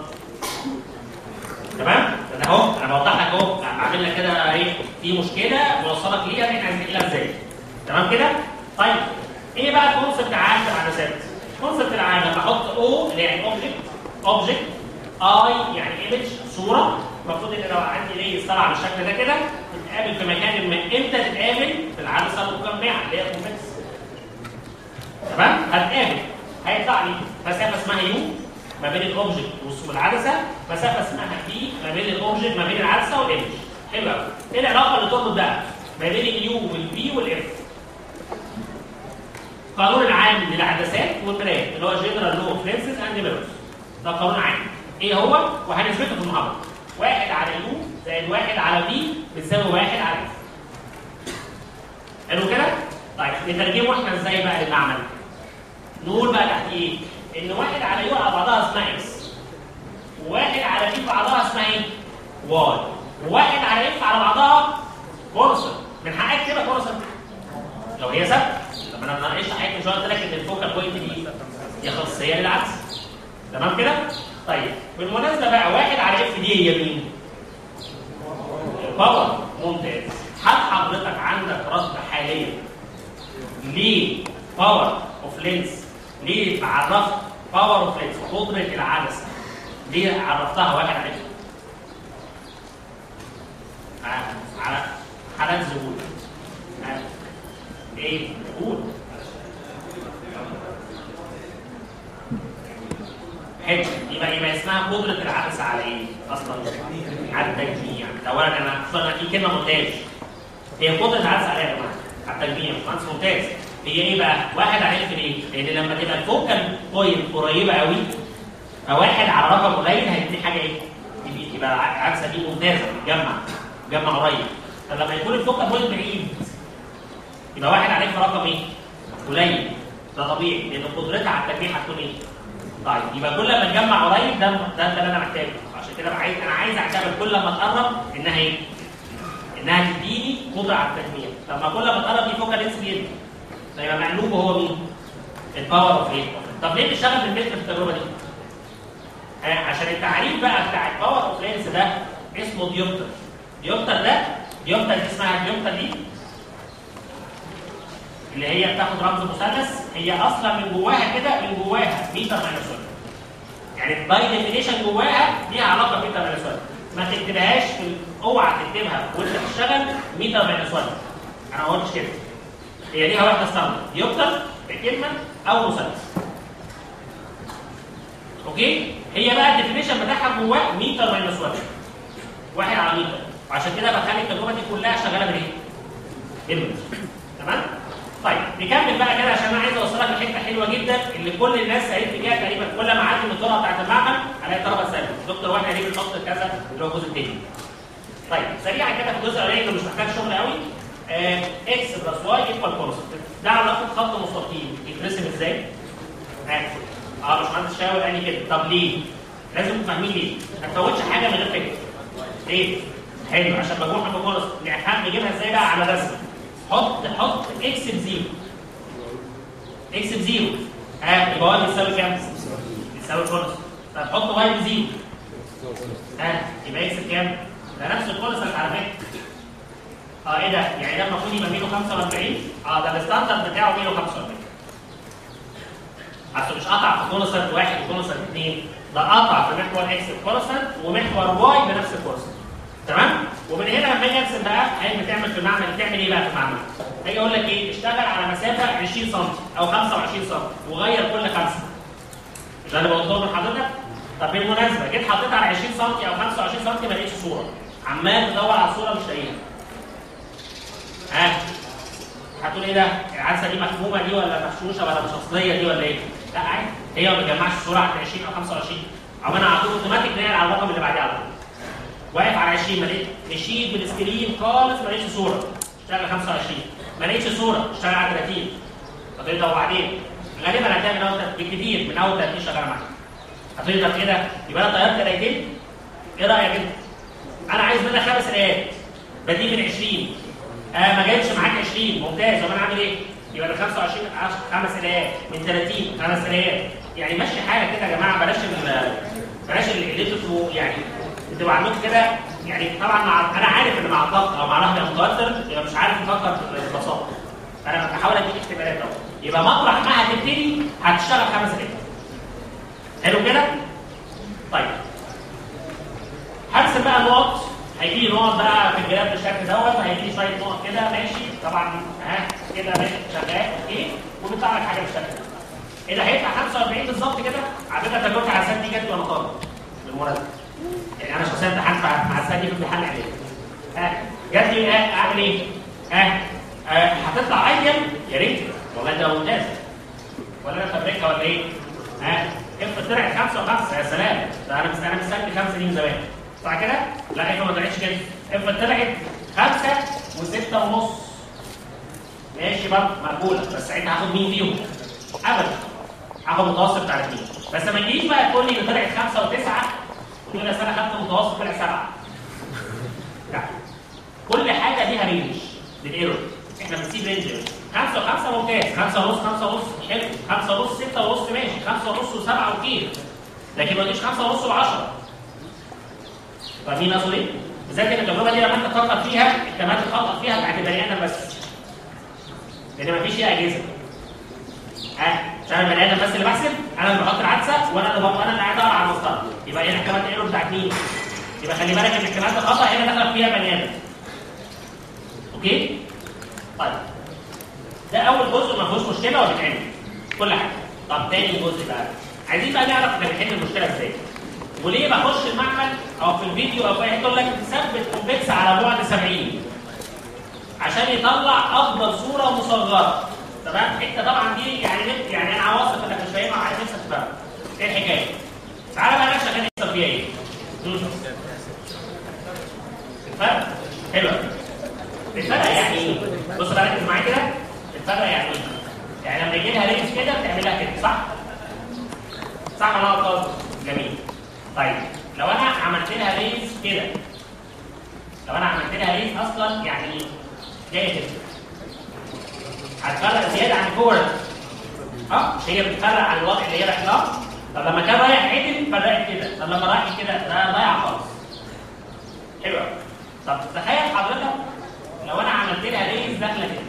تمام؟ ده اهو انا بوضح لك اهو بعمل لك كده ايه في مشكله بوصلك ليها احنا عايزين نحلها ازاي تمام كده؟ طيب ايه بقى الكونسبت عام في العدسات؟ الكونسبت العام لما احط او اللي يعني اوبجكت اوبجكت اي يعني ايمج صوره المفروض ان لو عندي ليس طالعه بالشكل ده كده تتقابل في مكان ما امتى تتقابل في في العدسه مجمعه اللي هي كونفكس تمام هتقابل هيطلع لي مسافه اسمها يو ما بين الاوبجكت والعدسه مسافه اسمها بي ما بين الاوبجكت ما بين العدسه والايمج حلو قوي ايه العلاقه اللي تربط بقى ما بين اليو والبي والاف القانون العام للعدسات والمرايات اللي هو جنرال لو اوف لينسز اند ميرورز ده قانون عام ايه هو وهنثبته في المحاضره واحد على يو زائد واحد على بي بتساوي واحد على اف حلو كده؟ طيب نترجمه احنا ازاي بقى للمعمل؟ نقول بقى تحت ايه؟ ان واحد على يو على بعضها اسمها اكس وواحد على بي بعضها اسمها ايه؟ واي وواحد على اف على بعضها كورسن من حقك كده كورسن لو هي ثابته طب انا ناقشت حاجه من شويه قلت لك ان الفوكال بوينت دي هي خاصيه للعكس تمام كده؟ طيب بالمناسبه بقى واحد على اف دي هي مين؟ باور ممتاز هل حضرتك عندك رصد حاليا ليه باور اوف لينس ليه عرفت باور اوف لينس قدره العدسه ليه عرفتها واحد على اف؟ آه، على حالات ظهور آه. ايه؟ قول حلو يبقى يبقى اسمها قدره العدسه على ايه؟ اصلا على التجميع اولا انا اصلا في كلمه مونتاج هي قدره العدسه على ايه يا جماعه؟ على التجميع مهندس ممتاز هي ايه بقى؟ واحد على اف ليه؟ لان لما تبقى الفوكال بوينت قريبه قوي فواحد على رقم قليل هيدي حاجه ايه؟ يبقى- يبقى العدسه دي ممتازه بتجمع بتجمع قريب طب لما يكون الفوكال بوينت بعيد يبقى واحد عليه في رقم ايه؟ قليل ده طبيعي لان قدرتها على التجميع هتكون ايه؟ طيب يبقى كل ما تجمع قريب ده ده, ده اللي انا محتاجه عشان كده عايز انا عايز اعتبر كل ما تقرب انها ايه؟ انها تديني قدره على التجميع طب ما كل ما تقرب دي فوكال لينس بيقل فيبقى مقلوبه هو مين؟ الباور اوف ايه؟ طب ليه بتشتغل بالمتر في التجربه دي؟ آه، عشان التعريف بقى بتاع الباور اوف لينس ده اسمه ديوبتر ديوبتر ده ديوبتر دي اسمها ديوبتر دي اللي هي بتاخد رمز مثلث هي اصلا من جواها كده من جواها متر ماينس 1 يعني باي ديفينيشن جواها ليها علاقه بمتر ماينس 1 ما تكتبهاش في اوعى تكتبها وانت بتشتغل متر ماينس 1 انا ما قلتش كده هي ليها واحده ستاندرد ديوبتر كلمه او مثلث اوكي هي بقى الديفينيشن بتاعها جواه متر ماينس 1 واحد على متر وعشان كده بخلي التجربه دي كلها شغاله بالايه؟ بالمتر تمام؟ طيب نكمل بقى كده عشان انا عايز اوصلك لحته حلوه جدا اللي كل الناس سالت فيها تقريبا كل ما اعدي من الطرقه بتاعت المعمل الاقي طلبه تسال دكتور واحنا ليه بنحط كذا اللي هو الجزء التاني. طيب سريعا كده في الجزء الاولاني اللي مش محتاج شغل قوي آه اكس بلس واي ايكوال كونستنت ده علاقه خط مستقيم يترسم ازاي؟ اه اه باشمهندس شاور قال لي كده طب ليه؟ لازم تبقوا فاهمين ليه؟ ما تفوتش حاجه من غير فكره. ليه؟ حلو عشان مجموعه بكونست نفهم نجيبها ازاي بقى على رسم حط حط اكس بزيرو اكس بزيرو ها يبقى واي بيساوي كام؟ بيساوي كونست طب حط واي بزيرو ها يبقى اكس بكام؟ ده نفس الكونست على فكره اه ايه ده؟ يعني ده المفروض يبقى 145 اه ده الستاندرد بتاعه 145 اصل مش قطع في كونستنت واحد وكونستنت اثنين ده قطع في محور اكس بكونستنت ومحور واي بنفس الكونستنت تمام؟ ومن هنا لما اجي ارسم بقى هي بتعمل في المعمل بتعمل ايه بقى في المعمل؟ هاجي اقول لك ايه؟ اشتغل على مسافه 20 سم او 25 سم وغير كل خمسه. مش ده اللي بقوله من حضرتك؟ طب بالمناسبه جيت حطيت على 20 سم او 25 سم ما لقيتش صوره. عمال تدور على الصوره مش لاقيها. ها؟ هتقول ايه ده؟ العدسه دي مفهومه دي ولا مفشوشه ولا مش اصليه دي ولا ايه؟ لا عادي هي ما بتجمعش الصوره عند 20 او 25 او انا على طول اوتوماتيك نقل على الرقم اللي بعديه على طول. واقف على 20 ما لقيت مشيت بالسكرين خالص ما لقيتش صوره اشتغل 25 ما لقيتش صوره اشتغل على 30 طب ايه ده وبعدين غالبا هتلاقي من اول بالكثير من اول 30 شغال معاك هتقول طب كده يبقى انا طيرت قرايتين ايه رايك انت؟ انا عايز منك خمس قرايات بدي من 20 آه ما جابش معاك 20 ممتاز طب انا اعمل ايه؟ يبقى من 25 10 خمس قرايات من 30 خمس قرايات يعني مشي حالك كده يا جماعه بلاش ال بلاش اللي انتوا يعني بتبقى عندكم كده يعني طبعا مع انا عارف ان مع الضغط او مع رهبه متوتر يبقى مش عارف يفكر ببساطه فانا بحاول اديك اختبارات اهو يبقى مطرح ما هتبتدي هتشتغل خمس دقايق حلو كده؟ طيب هرسم بقى نقط هيجي لي نقط بقى في الجراب بالشكل دوت وهيجي لي شويه نقط كده ماشي طبعا ها كده بقت شغال اوكي وبيطلع لك حاجه بالشكل ده اللي هيطلع 45 بالظبط كده على فكره تجربتي على السنه دي جت وانا طالب بالمناسبه يعني انا شخصيا امتحنت مع مع السنه دي في امتحان اعدادي ها جات لي ها اعمل ايه؟ ها آه، هتطلع ايام يا ريت والله ده ممتاز ولا انا فابريكا ولا ايه؟ ها افرض طلعت خمسه وخمسه يا سلام ده انا مست- انا مستني خمسه دي من زمان صح كده؟ لا افرض ما طلعتش كده افرض طلعت خمسه وسته ونص ماشي برضه مقبوله بس ساعتها هاخد مين فيهم؟ ابدا هاخد متوسط بتاع الاثنين بس ما تجيش بقى تقول لي ان طلعت خمسه وتسعه وتقول لي أصل انا خدت متوسط طلع سبعه لا كل حاجه ليها رينج للايرور احنا بنسيب رينج خمسه وخمسه ممتاز خمسه ونص خمسه ونص حلو خمسه ونص سته ونص ماشي خمسه ونص وسبعه اوكي لكن ما تجيش خمسه ونص وعشره فاهمين اقصد ايه؟ بالذات ان التجربه دي لما انت تخطط فيها انت ما تخطط فيها بتاعت البني ادم بس لان ما فيش فيها اجهزه ها عشان انا بني ادم بس اللي بحسب انا اللي بحط العدسه وانا اللي بقى انا اللي قاعد اقرا على المسطره يبقى هنا احتمالات الايرور بتاعت مين؟ يبقى خلي بالك ان احتمالات الخطا هنا دخل فيها بني ادم اوكي؟ طيب ده اول جزء ما فيهوش مشكله وبيتعمل كل حاجه طب تاني جزء بقى عايزين بقى نعرف احنا بنحل المشكله ازاي وليه بخش المعمل او في الفيديو او في اي يقول لك ثبت كومبلكس على بعد 70 عشان يطلع افضل صوره مصغره تمام انت طبعا دي يعني نت- يعني انا واثق انك مش فاهمها وعايز نفسك تفهم ايه الحكايه تعالى بقى نفسك كان يحصل فيها ايه مم. الفرق حلو الفرق يعني ايه بص بقى ركز معايا كده الفرق يعني ايه يعني لما يجي لها رينج كده بتعملها كده صح صح ولا غلط جميل طيب لو انا عملت لها رينج كده لو انا عملت لها رينج اصلا يعني جايه كده هتفرق زياده عن الكوره اه مش هي بتفرق عن الوضع اللي هي رايح لها طب لما كان رايح عدل فرقت كده طب لما رايح كده ده ضايع خالص حلو أوي. طب تخيل حضرتك لو انا عملت لها ريز داخله كده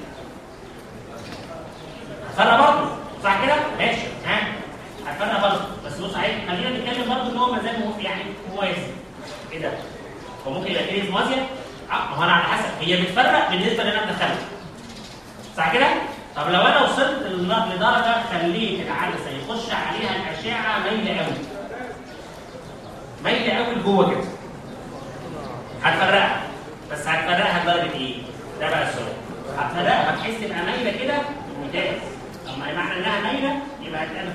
هتفرق برضه صح كده؟ ماشي ها هتفرق برضه بس بص عايز خلينا نتكلم برضه ان هو مزاج مو- يعني موازي ايه ده؟ هو ممكن يبقى ريز موازيه؟ اه ما هو انا على حسب هي بتفرق بالنسبه اللي انا مدخلها صح كده؟ طب لو انا وصلت لل- لدرجه خليت العدسه يخش عليها الاشعه مايله قوي مايله قوي لجوه كده هتفرقها بس هتفرقها لدرجه ايه؟ ده بقى السؤال هتفرقها بحيث تبقى مايله كده ممتاز اما معنى انها مايله يبقى هتبقى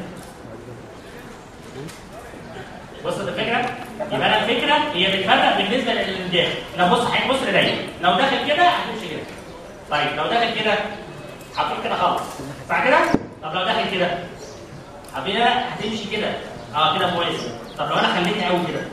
وصلت الفكره؟ يبقى انا الفكره هي بتفرق بالنسبه للي داخل لو بص هيبص لدايما لو داخل كده هتمشي كده طيب لو داخل كده هتروح كده خالص صح كده؟ طب لو داخل كده هتبقى هتمشي كده اه كده كويس طب لو انا خليتها قوي كده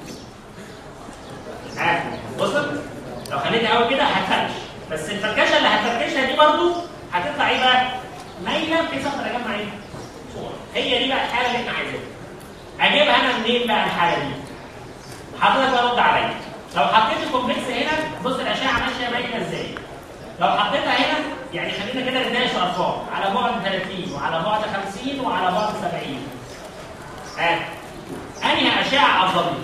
ها وصل؟ لو خليتها قوي كده هتفركش بس الفركشه اللي هتفركشها دي برضو هتطلع ايه بقى؟ مايله بحيث اقدر اجمع ايه؟ صور هي دي بقى الحاله اللي احنا عايزينها اجيبها انا منين بقى الحاله دي؟ حضرتك بقى رد عليا لو حطيت الكومبلكس هنا بص الاشعه ماشيه مايله ازاي؟ لو حطيتها هنا يعني خلينا كده نتناقش ارقام على بعد 30 وعلى بعد 50 وعلى بعد 70 ها انهي اشعه افضل لي؟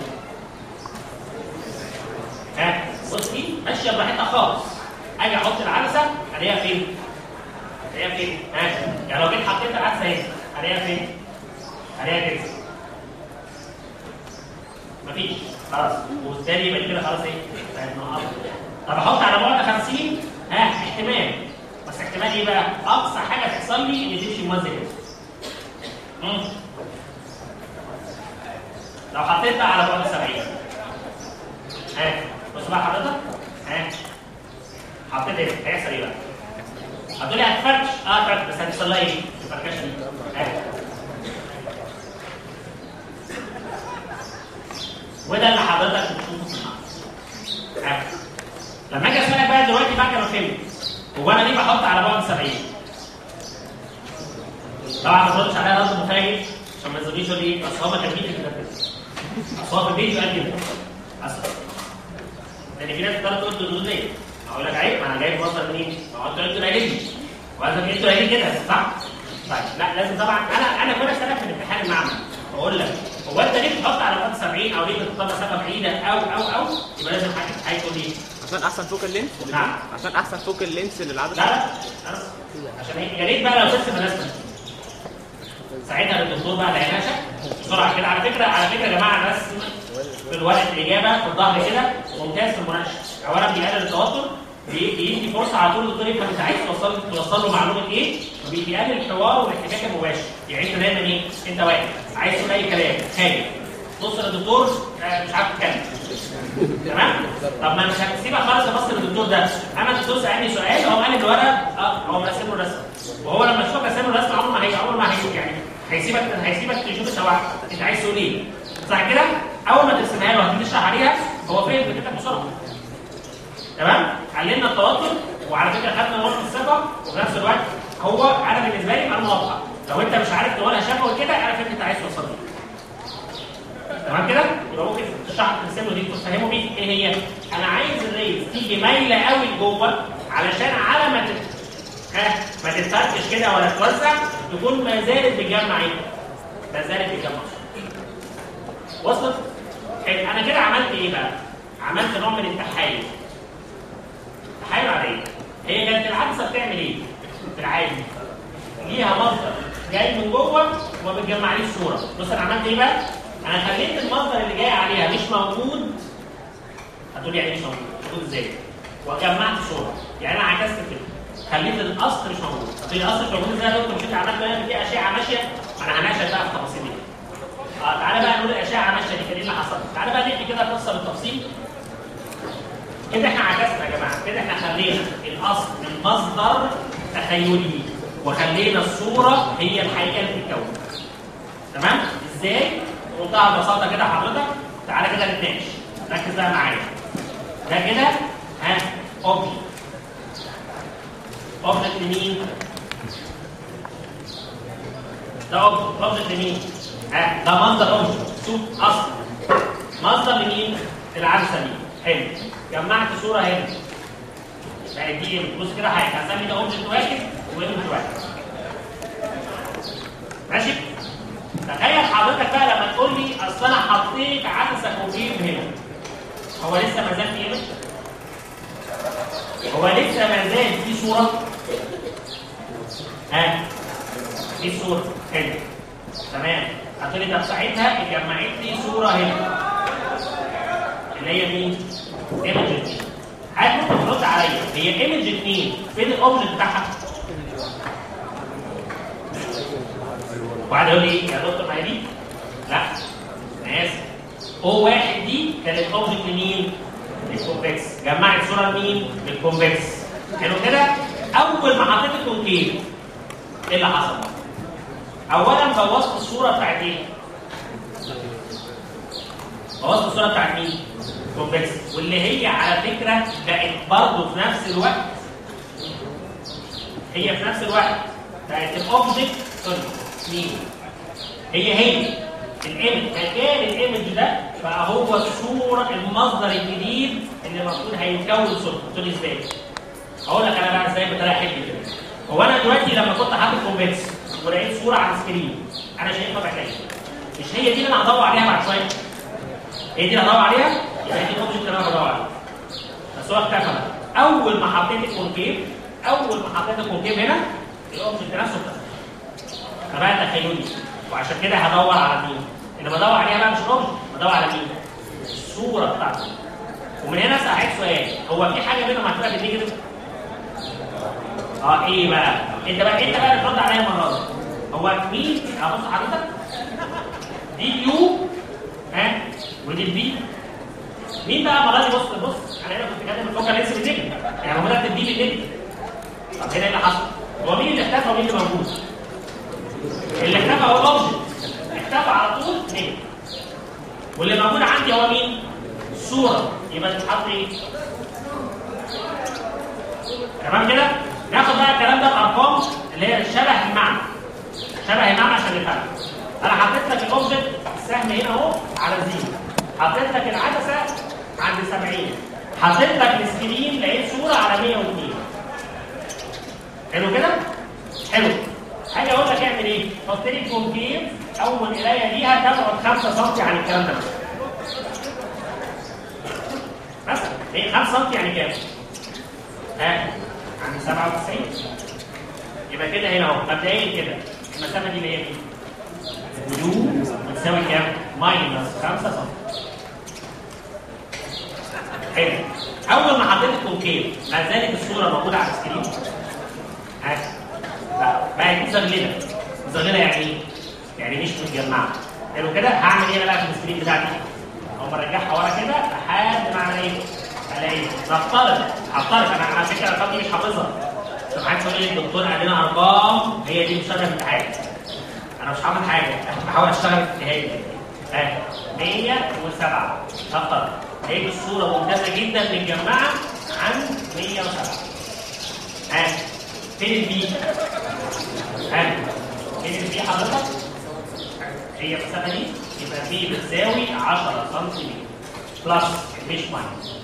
ها بص دي ماشيه براحتها خالص اجي احط العدسه الاقيها فين؟ الاقيها فين؟ ها يعني لو جيت حطيت العدسه هنا الاقيها فين؟ الاقيها كده مفيش خلاص وبالتالي يبقى كده خلاص ايه؟ بقت نقط طب احط على بعد 50 ها احتمال بس احتمال ايه بقى؟ اقصى حاجه تحصل لي ان تمشي موازيه كده مم. لو حطيت بقى على بعد 70 ها بص بقى حضرتك ها حطيت ايه؟ هيحصل ايه بقى؟ هتقولي هتفركش اه هتفركش بس هتحصل لها ايه؟ الفركشه دي ها وده اللي حضرتك بتشوفه في المعرض ها لما اجي اسالك بقى دلوقتي بعد ما فهمت هو انا ليه بحط على بعد 70 طبعا ما تردش عليا رد مفاجئ عشان ما تزوديش يقول لي اصل هو ما كاتبين كده اصل هو في الفيديو قال كده اصل لان في ناس بتقدر تقول الردود دي اقول لك عيب ما انا جايب مصدر منين؟ ما هو انتوا انتوا قايلين وقال لك انتوا قايلين كده صح؟ طيب لا لازم طبعا انا انا كل سنه في الامتحان المعمل بقول لك هو انت ليه بتحط على بعد 70 او ليه بتختار مسافه بعيده او او او يبقى لازم حاجه حاجه تقول لي عشان احسن فوكال لينس نعم. عشان احسن فوكال لينس لا للعدسه لا خلاص. عشان هيك يا ريت بقى لو ترسم الرسمه ساعتها الدكتور بقى هيعملها شكل بسرعه كده على فكره على فكره يا جماعه الرسم في الورقه الاجابه في الظهر كده ممتاز في المناقشه اولا بيقلل التوتر بي- بيدي فرصه على طول الدكتور يفهم انت عايز توصل توصل له معلومه ايه وبي- بيقلل الحوار والاحتكاك المباشر يعني انت دايما ايه انت واقف عايز تقول اي كلام خارج بص للدكتور آه، مش عارف تتكلم تمام طب ما مش هتسيبك خالص ابص للدكتور ده انا الدكتور سالني سؤال هو قال الورقه اه هو مرسم له الرسمه وهو لما يشوفك رسم له الرسمه عمره ما هي عمره ما هيشوف يعني هيسيبك هيسيبك تشوف الشواحن انت عايز تقول ايه صح كده اول ما ترسمها له هتيجي تشرح عليها هو فهم فكرتك بسرعه تمام علمنا التوتر وعلى فكره خدنا نقطه الثقه وفي نفس الوقت هو انا بالنسبه لي معلومه واضحه لو انت مش عارف تقولها شفوي كده انا فهمت انت عايز توصل لي تمام كده يبقى ممكن تشرح ترسم له دي تفهمه بيه ايه هي انا عايز الريز تيجي مايله قوي لجوه علشان على ما تت... ها ما تتفركش كده ولا توزع تكون ما زالت بتجمع ايه ما زالت بتجمع وصلت حلو. انا كده عملت ايه بقى عملت نوع من التحايل تحايل عاديه هي كانت العدسه بتعمل ايه في العادي ليها مصدر جاي من جوه وما بتجمعليش صوره بص انا عملت ايه بقى انا خليت المصدر اللي جاي عليها مش موجود هتقول يعني مش موجود موجود ازاي وجمعت صوره يعني انا عكست كده خليت الاصل مش موجود طب الاصل مش موجود ازاي يا دكتور مش انت عملت بقى في اشعه ماشيه ما انا هناقشك بقى في التفاصيل دي اه تعالى بقى نقول الاشعه ماشيه دي كان ايه اللي حصل تعالى بقى نحكي كده القصه بالتفصيل كده احنا عكسنا يا جماعه كده احنا خلينا الاصل من مصدر تخيلي وخلينا الصوره هي الحقيقه اللي في الكون تمام ازاي بمنتهى البساطه كده حضرتك تعالى كده نتناقش ركز بقى معايا ده كده ها اوبجكت اوبجكت لمين ده اوبجكت اوبجكت لمين ها ده مصدر اوبجكت شوف اصل مصدر لمين العدسه دي حلو جمعت صوره هنا بقت دي بص كده حاجه هسمي ده اوبجكت واحد وايمج واحد ماشي تخيل حضرتك بقى لما تقول لي اصل انا حطيت عدسه كونكيف هنا هو لسه ما زال في ايمج هو لسه ما زال في صوره ها في صوره حلو تمام هتقول لي طب ساعتها اتجمعت لي صوره هنا اللي هي مين؟ ايمج 2 هل ممكن ترد عليا هي ايمج 2 فين الاوبجكت بتاعها؟ وقعد يقول لي يا دكتور ما هي دي؟ لا انا اسف او واحد دي كانت اوبجكت لمين؟ للكونفكس جمعت صوره لمين؟ للكونفكس حلو كده؟ اول ما حطيت الكونكيف ايه اللي حصل؟ اولا بوظت الصوره بتاعت ايه؟ بوظت الصوره بتاعت مين؟ كونفكس واللي هي على فكره بقت برضه في نفس الوقت هي في نفس الوقت بقت الاوبجكت سوري مين؟ هي هي الايمج مكان الايمج ده بقى هو الصوره المصدر الجديد اللي المفروض هيتكون صورته قلت لي ازاي؟ هقول لك انا بقى ازاي بطريقه حلوه كده هو انا دلوقتي لما كنت حاطط كونفكس ولقيت صوره على السكرين انا شايفها بعينيا مش هي دي اللي انا هدور عليها بعد شويه هي دي اللي هدور عليها يبقى دي الاوبجكت اللي انا بدور عليه بس هو اختفى بقى. اول ما حطيت الكونكيف اول ما حطيت الكونكيف هنا الاوبجكت نفسه اختفى فبقى تخيلي وعشان كده هدور على مين اللي بدور عليها بقى مش الاوبجكت بدور على مين الصوره بتاعته ومن هنا اسالك سؤال هو في حاجه منهم هتبقى بالنيجاتيف اه ايه بقى انت بقى انت بقى اللي ترد عليا المره دي هو مين ابص حضرتك دي اليو ها ودي البي مين بقى المره دي بص بص انا هنا كنت كاتب الفوكال لينس بالنجم يعني هو ده الدي بالنجم طب هنا ايه اللي حصل؟ هو مين اللي اختفى ومين اللي موجود؟ اللي اختفى هو الاوبجكت اختفى على طول نجم واللي موجود عندي هو مين؟ الصوره يبقى تتحط ايه؟ تمام كده؟ ناخد بقى الكلام ده بارقام اللي هي شبه المعنى شبه المعنى عشان نفهم انا حطيت لك الاوبجكت السهم هنا اهو على زيرو حطيت لك العدسه عند 70 حطيت لك السكرين لقيت صوره على 102 حلو كده؟ حلو حاجه اقول لك اعمل ايه؟ حط لي كونكيف اول قرايه ليها تبعد 5 سم عن الكلام ده مثلا هي 5 سم يعني كام؟ ها عند 97 يبقى كده هنا اهو مبدئيا كده المسافه دي اللي هي مين؟ يو بتساوي كام؟ ماينس 5 سم حلو اول ما حطيت الكونكيف ما زالت الصوره موجوده على السكرين ها لا بقت مزغلله مزغلله يعني ايه؟ يعني مش متجمعه حلو كده هعمل ايه بقى في السكرين بتاعتي؟ اقوم ارجعها ورا كده لحد ما اعمل ايه؟ الاقي نفترض هفترض انا على فكره الارقام دي مش حافظها طب عايز تقول لي الدكتور قال لنا ارقام هي دي مشابهه امتحان انا مش حافظ حاجه انا بحاول اشتغل في النهايه اه 107 نفترض هيجي الصوره ممتازه جدا متجمعه عن 107 ها فين البي؟ ها فين البي حضرتك؟ هي المسافه دي يبقى بي بتساوي 10 سم بلس مش ماينس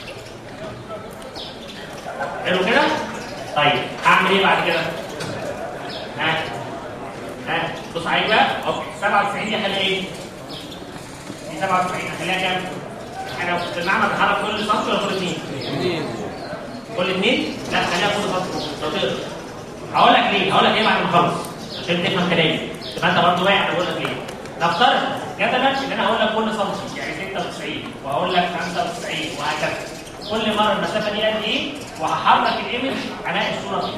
حلو كده؟ طيب هعمل ايه بعد كده؟ ها ها بص عليك بقى اوكي 97 دي هخليها ايه؟ دي 97 هخليها كام؟ احنا في المعمل بنحرك كل سطر ولا كل اثنين؟ كل اثنين؟ لا خليها كل سطر لو تقدر هقول لك ليه؟ هقول لك ايه بعد ما اخلص عشان تفهم كلامي تبقى انت برضه واقع بقول لك ليه؟ نفترض جدلا ان انا هقول لك كل سنتي يعني 96 وهقول لك 95 وهكذا كل مره المسافه دي قد ايه وهحرك الايمج الاقي الصوره دي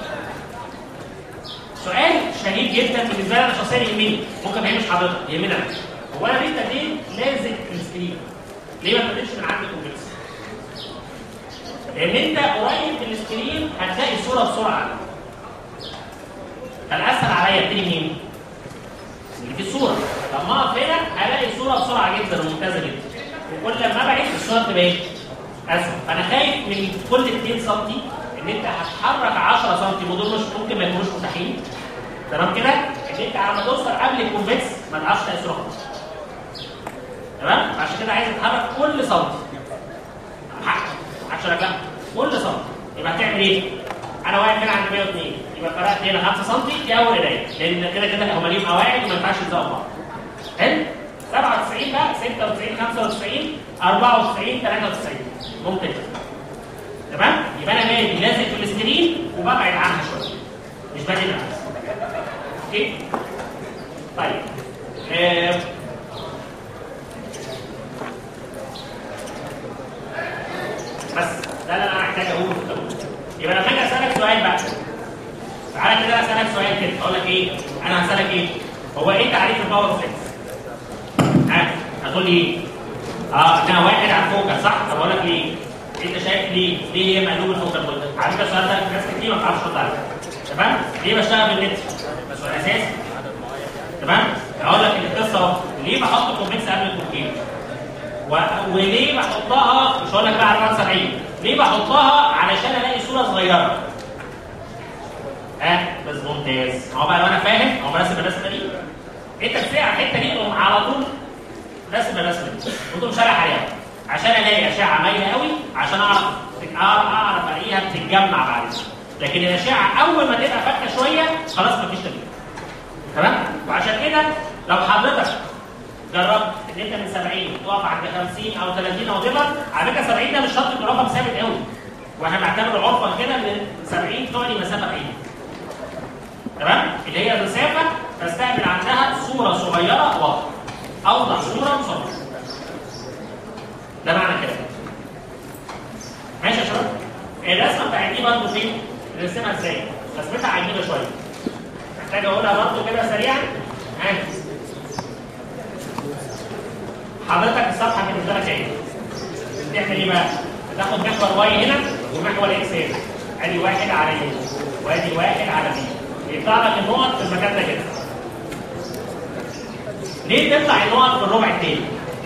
سؤال شهير جدا بالنسبه لي انا شخصيا يهمني ممكن ما يهمش حضرتك يهمني انا هو انا ليه ابتديت لازق في السكرين؟ ليه ما ابتديتش من عند الكمبيوتر؟ لان انت قريب من السكرين هتلاقي الصوره بسرعه فالاسهل عليا ابتدي منين؟ اللي في الصوره طب ما اقف هنا هلاقي الصوره بسرعه جدا وممتازه جدا وكل ما ابعد الصوره تبقى ايه؟ اسهل فانا خايف من كل 2 سم ان انت هتحرك 10 سم ودول مش ممكن ما يكونوش متاحين تمام كده؟ ان انت على ما توصل قبل الكونفكس ما تعرفش تلاقي صوره خالص تمام؟ عشان كده عايز اتحرك كل سم حق عشان لا كل سم يبقى هتعمل ايه؟ انا واقف هنا عند 102 يبقى فرقت هنا 5 سم دي اول قرايه لان كده كده هم ليهم قواعد وما ينفعش يلزقوا بعض حلو 97 بقى 96 95 94 93 ممكن تمام يبقى انا مالي لازق في السكرين وببعد عنها شويه مش بادئ بالعكس اوكي طيب آه. بس ده اللي انا محتاج اقوله في الأول. يبقى لما اجي اسالك سؤال بقى تعالى كده اسالك سؤال كده اقول لك ايه انا هسالك ايه هو ايه تعريف الباور فليكس ها هتقول لي ايه اه انها واحد على الفوكس صح طب اقول لك ليه انت شايف ليه ليه هي مقلوب الفوكس كله على فكره السؤال ده ناس كتير ما بتعرفش ترد عليه تمام ليه بشتغل بالنت ده سؤال اساسي تمام اقول لك القصه اهو ليه بحط الكومبلكس قبل الكوكين و... وليه بحطها مش هقول لك بقى على 74 ليه بحطها علشان الاقي صوره صغيره اه بس ممتاز هو بقى لو انا فاهم هو برسم الرسمه دي انت تسيع على الحته دي تقوم على طول رسم الرسمه دي وتقوم شارح عليها عشان الاقي اشعه مايله قوي عشان اعرف اعرف اعرف الاقيها بتتجمع بعد كده لكن الاشعه اول ما تبقى فاتحه شويه خلاص مفيش تغيير تمام وعشان كده لو حضرتك جربت ان انت من 70 تقف عند 50 او 30 او دبر على فكره 70 ده مش شرط يكون رقم ثابت قوي واحنا بنعتبره عرفا كده من 70 تعني مسافه بعيده تمام اللي هي المسافه تستقبل عندها صوره صغيره واضحه اوضح صوره مصوره ده معنى كده ماشي يا شباب الرسمه بتاعت دي برضه فين نرسمها ازاي رسمتها عجيبه شويه محتاج اقولها برضه كده سريعا ها حضرتك الصفحه بالنسبه لك ايه بتعمل ايه بقى بتاخد محور واي هنا ومحور اكس هنا ادي واحد على يمين وادي واحد على بي يطلع لك النقط في المكان ده كده ليه تطلع النقط في الربع التاني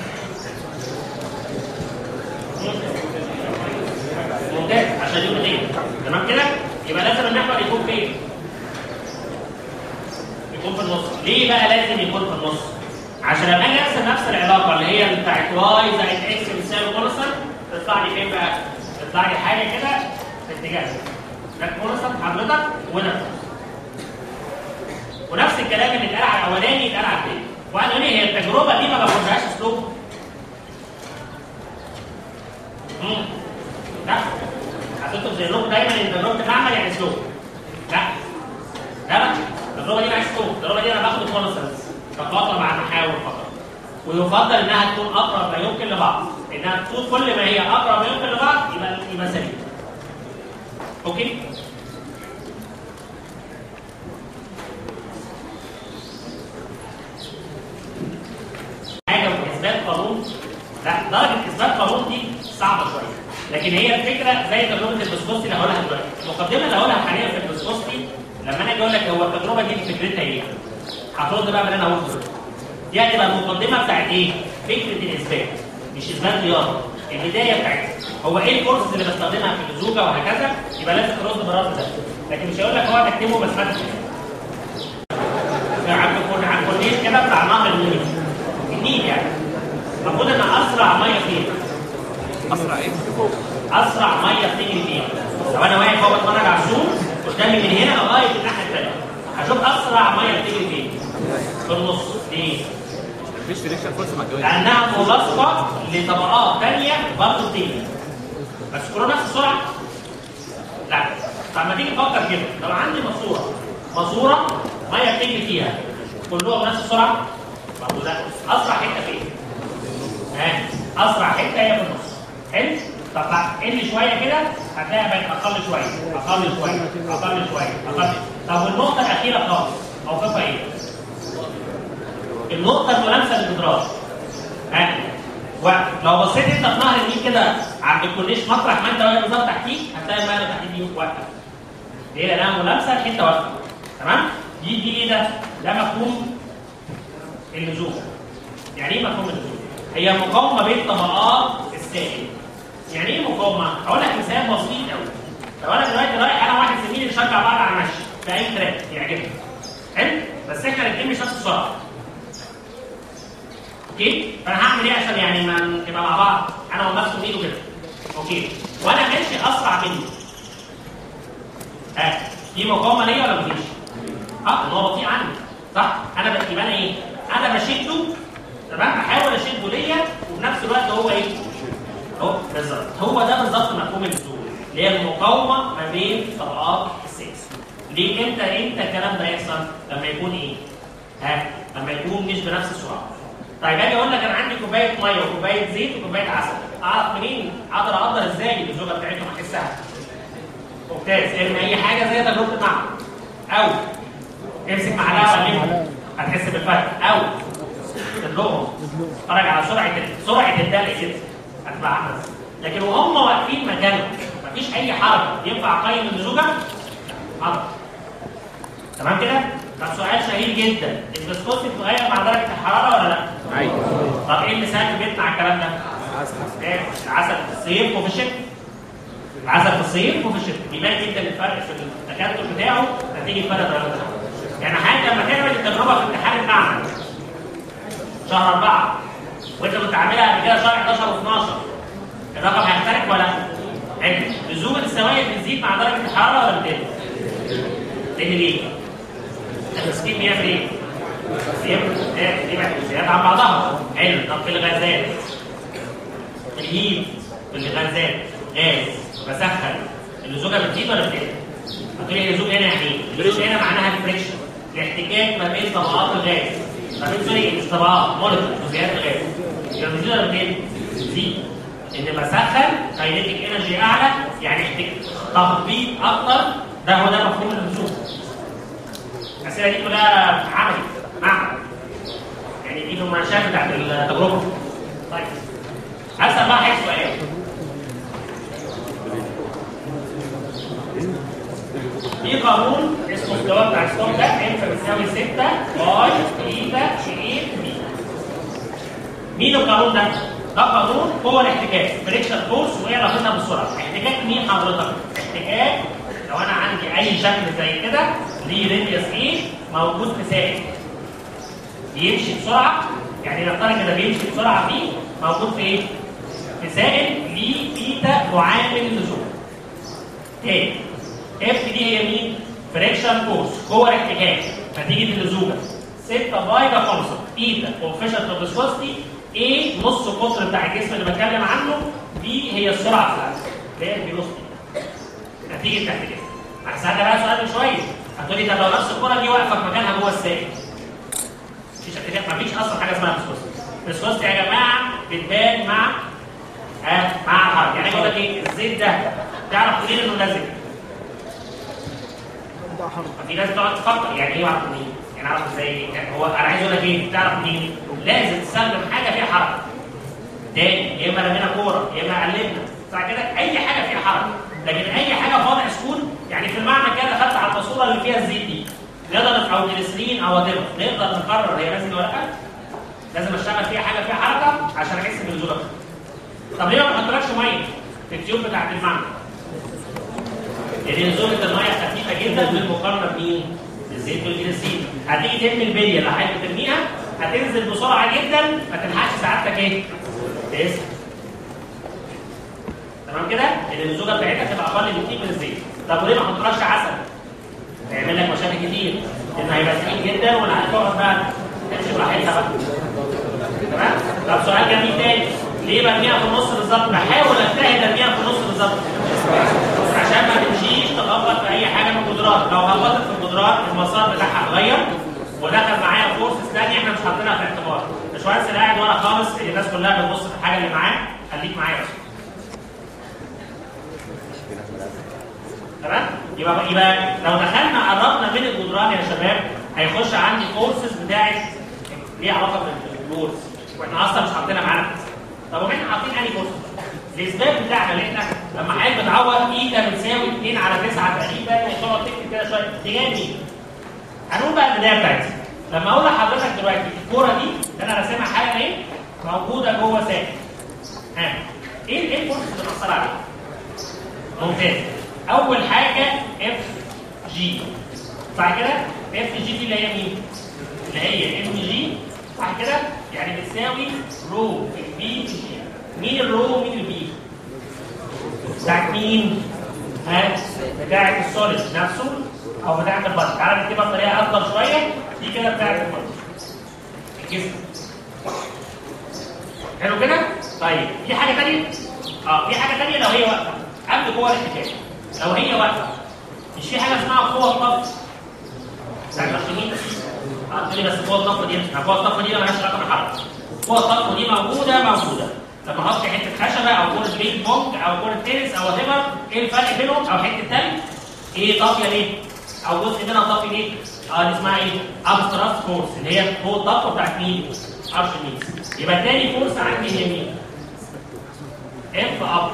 ممتاز عشان يبقى غير تمام كده يبقى لازم المحور يكون فين يكون في النص ليه بقى لازم يكون في النص عشان لما اجي ارسم نفس العلاقه اللي هي بتاعت واي زائد اكس بتساوي كونستنت تطلع لي فين بقى؟ تطلع لي حاجه كده في اتجاه ده كونستنت حضرتك وده ونفس الكلام اللي اتقال على الاولاني اتقال على الثاني وانا ليه هي التجربه دي ما باخدهاش اسلوب لا فوق التجربه دي انا باخد كونستنس كفتره مع المحاور فقط ويفضل انها تكون اقرب ما يمكن لبعض انها تكون كل ما هي اقرب ما يمكن لبعض يبقى يبقى سليم اوكي حاجه في اثبات قانون لا درجه اثبات قانون دي صعبه شويه لكن هي الفكره زي تجربه البسكوستي اللي هقولها دلوقتي المقدمه اللي هقولها حاليا في البسكوستي لما انا اجي اقول لك هو التجربه دي فكرتها ايه؟ هترد بقى من اللي انا هقوله دلوقتي. دي هتبقى المقدمه بتاعت ايه؟ فكره الاثبات مش اثبات رياضه البدايه بتاعتها هو ايه الكورسز اللي بستخدمها في اللزوجه وهكذا يبقى لازم ترد بالرد ده لكن مش هقول لك هو تكتبه بس ما تكتبه. على الكورن- على الكورنيش كده بتاع نهر النيل النيل يعني المفروض ان اسرع ميه فين؟ اسرع ايه؟ اسرع ميه بتجري فين؟ لو انا واقف اهو بتفرج على السور قدامي من هنا لغايه الناحيه الثانيه هشوف اسرع ميه بتجري فين؟ في النص ليه؟ مفيش فريكشن فورس مع الجواز لانها ملاصقه لطبقات ثانيه برضه بتجري بس كلها نفس السرعه؟ لا طب ما تيجي تفكر كده لو عندي ماسوره ماسوره ميه بتجري فيها كلهم نفس السرعه؟ برضه لا اسرع حته فين؟ ها اسرع حته هي في النص حلو؟ طب قل شويه كده هتلاقي بقت اقل شويه اقل شويه اقل شويه اقل طب والنقطه الاخيره خالص موقفها ايه؟ النقطه الملامسه للجدران ها ولو بصيت انت في نهر النيل كده عند الكورنيش مطرح ما انت واقف بالظبط تحتيك هتلاقي الميه اللي تحتيك دي واقفه ليه؟ لانها ملامسه الحته واقفه تمام؟ دي دي ايه ده؟ ده مفهوم اللزوم يعني ايه مفهوم اللزوم؟ هي مقاومه بين طبقات السائل يعني ايه مقاومه؟ هقول لك مثال بسيط قوي لو انا دلوقتي رايح انا واحد زميلي نشجع بعض على المشي في اي تراك يعجبني حلو؟ بس احنا الاثنين مش نفس السرعه اوكي؟ فانا هعمل ايه عشان يعني ما نبقى مع بعض انا وماسكه ايده كده اوكي وانا ماشي اسرع منه ها في مقاومه ليا ولا مفيش؟ اه ان هو بطيء عني صح؟ انا بقى يبقى انا ايه؟ انا بشده تمام بحاول اشده ليا وفي نفس الوقت هو ايه؟ هو بالظبط هو ده بالظبط مفهوم اللزوم اللي هي المقاومه ما بين طبقات السكس ليه امتى امتى الكلام ده يحصل؟ لما يكون ايه؟ ها لما يكون مش بنفس السرعه طيب اجي اقول لك انا عندي كوبايه ميه وكوبايه زيت وكوبايه عسل اعرف منين؟ اقدر اقدر ازاي اللزوجه بتاعتهم احسها ممتاز ارمي اي حاجه زي تجربه المعمل او امسك معلقه وقلبهم هتحس بالفرق او تدلقهم اتفرج على سرعه سرعه الدلق كده هتبقى عامله ازاي. لكن وهم واقفين مكانهم مفيش اي حركه ينفع اقيم اللزوجه؟ حركه تمام كده؟ طب سؤال شهير جدا الفسكوسي بتتغير مع درجه الحراره ولا لا؟ ايوه طب ايه المثال في بيتنا على الكلام ده؟ عسل إيه؟ العسل في الصيف وفي الشتاء العسل في الصيف وفي الشتاء يبان جدا الفرق في التكتل بتاعه نتيجه فرق درجه الحراره يعني حاجه لما تعمل التجربه في امتحان المعمل شهر أربعة وأنت كنت عاملها قبل كده شهر 11 و12 الرقم هيختلف ولا؟ حلو لزوم السوائل بتزيد مع درجة الحرارة ولا بتقل؟ تقل ليه؟ التسكين بيعمل إيه؟ بيعمل إيه؟ بيبعد الجزيئات عن بعضها حلو طب في الغازات الهيت في الغازات غاز بسخن اللزوجة بتزيد ولا بتقل؟ هتقول لي اللزوجة هنا يعني ايه؟ اللزوجة هنا معناها الفريكشن الاحتكاك ما بين طبقات الغاز ما بين سوري مش طبقات مولكيول جزيئات الغاز يبقى بتزيد ولا بتقل؟ بتزيد ان بسخن كاينيتيك انرجي اعلى يعني احتك- تخبيط اكتر ده هو ده مفهوم اللزوم الاسئله دي كلها عملي معمل يعني دي المناقشات بتاعت التجربه طيب هسأل بقى حاجه سؤال في قانون اسمه الدواء بتاع ستوك ده ام بتساوي 6 باي ايتا شيء بي مين القانون ده؟ ده قانون قوة الاحتكاك فريكشن فورس وايه علاقتها بالسرعة؟ احتكاك مين حضرتك؟ احتكاك لو انا عندي اي شكل زي كده ليه راديوس ايه موجود في سائل بيمشي بسرعة يعني نفترض كده بيمشي بسرعة فيه موجود في ايه؟ في سائل ليه ايتا معامل اللزوم تاني اف دي هي مين؟ فريكشن فورس قوة الاحتكاك نتيجة اللزوجة 6 باي ده كونسبت ايتا كوفيشنت اوف فيسكوستي ايه نص القطر بتاع الجسم اللي بتكلم عنه دي هي السرعة بتاعته اللي هي الفيلوسيتي نتيجة الاحتكاك هسألك بقى سؤال من شوية هتقولي طب لو نفس الكره دي واقفه في مكانها جوه السائل مفيش اتفاق مفيش اصلا حاجه اسمها فيسكوستي الفيسكوستي يا جماعه بتبان مع آه مع الحركه يعني بقول لك ايه الزيت ده تعرف منين انه لازق في ناس تقعد تفكر يعني ايه اعرف منين؟ يعني اعرف ازاي هو انا عايز اقول لك ايه تعرف منين؟ لازم تستخدم حاجه فيها حركه تاني يا اما رمينا كوره يا اما قلبنا صح كده اي حاجه فيها حركه لكن اي حاجه في وضع سكون يعني في المعنى كده دخلت على الماسوره اللي فيها الزيت دي نقدر او جليسرين او وات نقدر نقرر هي لازم ولا لا لازم اشتغل فيها حاجه فيها حركه عشان احس بالنزول أكتر. طب ليه ما بحطلكش ميه في التيوب بتاعت المعنى لان نزوله الميه خفيفه جدا بالمقارنه بمين؟ بالزيت والجليسرين هتيجي ترمي البليه اللي حضرتك ترميها هتنزل بسرعه جدا ما تلحقش سعادتك ايه؟ تسخن تمام كده؟ لان النزوله بتاعتها تبقى اقل بكتير من الزيت طب وليه ما احطلكش عسل؟ هيعمل لك مشاكل كتير لان هيبقى تقيل جدا والعيال تقعد بقى تمشي براحتها بقى تمام؟ طب سؤال جميل تاني ليه برميها في النص بالظبط؟ بحاول اجتهد ارميها في النص بالظبط عشان ما تمشيش تخبط في اي حاجه من الجدران لو خبطت في الجدران المسار بتاعها اتغير ودخل معايا فورسز ثانيه احنا مش حاطينها في الاعتبار الباشمهندس اللي قاعد ورا خالص اللي الناس كلها بتبص في الحاجه اللي معاه خليك معايا بس تمام يبقى يبقى لو دخلنا قربنا من الجدران يا شباب هيخش عندي فورسز بتاعت ليها علاقه بالفورس واحنا اصلا مش حاطينها معانا في الحساب. طب واحنا حاطين انهي فورس الاسباب بتاعنا اللي احنا لما حضرتك بتعوض ايتا بتساوي 2 على 9 تقريبا وتقعد تكتب كده شويه اتجاه مين؟ هنقول بقى البدايه بتاعتي لما اقول لحضرتك دلوقتي الكوره دي اللي انا راسمها حالا ايه؟ موجوده جوه ساكن ها ايه ايه الفورس اللي بتاثر عليها؟ ممتاز اول حاجه اف جي صح كده اف جي دي اللي هي مين اللي هي ام جي صح كده يعني بتساوي رو في البي في جي مين الرو ومين البي بتاعت مين ها بتاعت السوليد نفسه او بتاعت البطن تعالى نكتبها بطريقه افضل شويه دي كده بتاعت البطن الجسم حلو كده طيب في حاجه ثانيه اه في حاجه ثانيه لو هي واقفه قبل قوه الاحتكاك لو هي واقفه مش في حاجه اسمها قوه الطف بتاعت الارشميد اه تقول لي بس قوه الطف دي مش قوه الطف دي مالهاش علاقه بالحركه قوه الطف دي موجوده موجوده لما احط حته خشبه او كره بينج بونج او كره تنس او وات ايه الفرق بينهم او حته تلج ايه طافيه ليه؟ او جزء منها طافي ليه؟ اه دي اسمها ايه؟ ابستراكت فورس اللي هي قوه الطاقه بتاعت مين؟ ارشميدس يبقى تاني فورس عندي هي مين؟ اف اب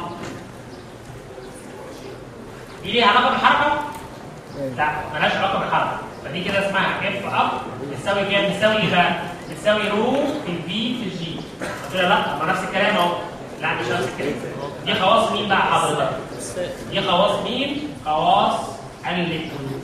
دي ليها علاقه بالحركه؟ لا مالهاش علاقه بالحركه فدي كده اسمها اف اب بتساوي كام؟ بتساوي ايه بقى؟ بتساوي رو في البي في الجي قلت لها لا ما نفس الكلام اهو لا مش نفس الكلام دي خواص مين بقى حضرتك؟ دي خواص مين؟ خواص الليكويد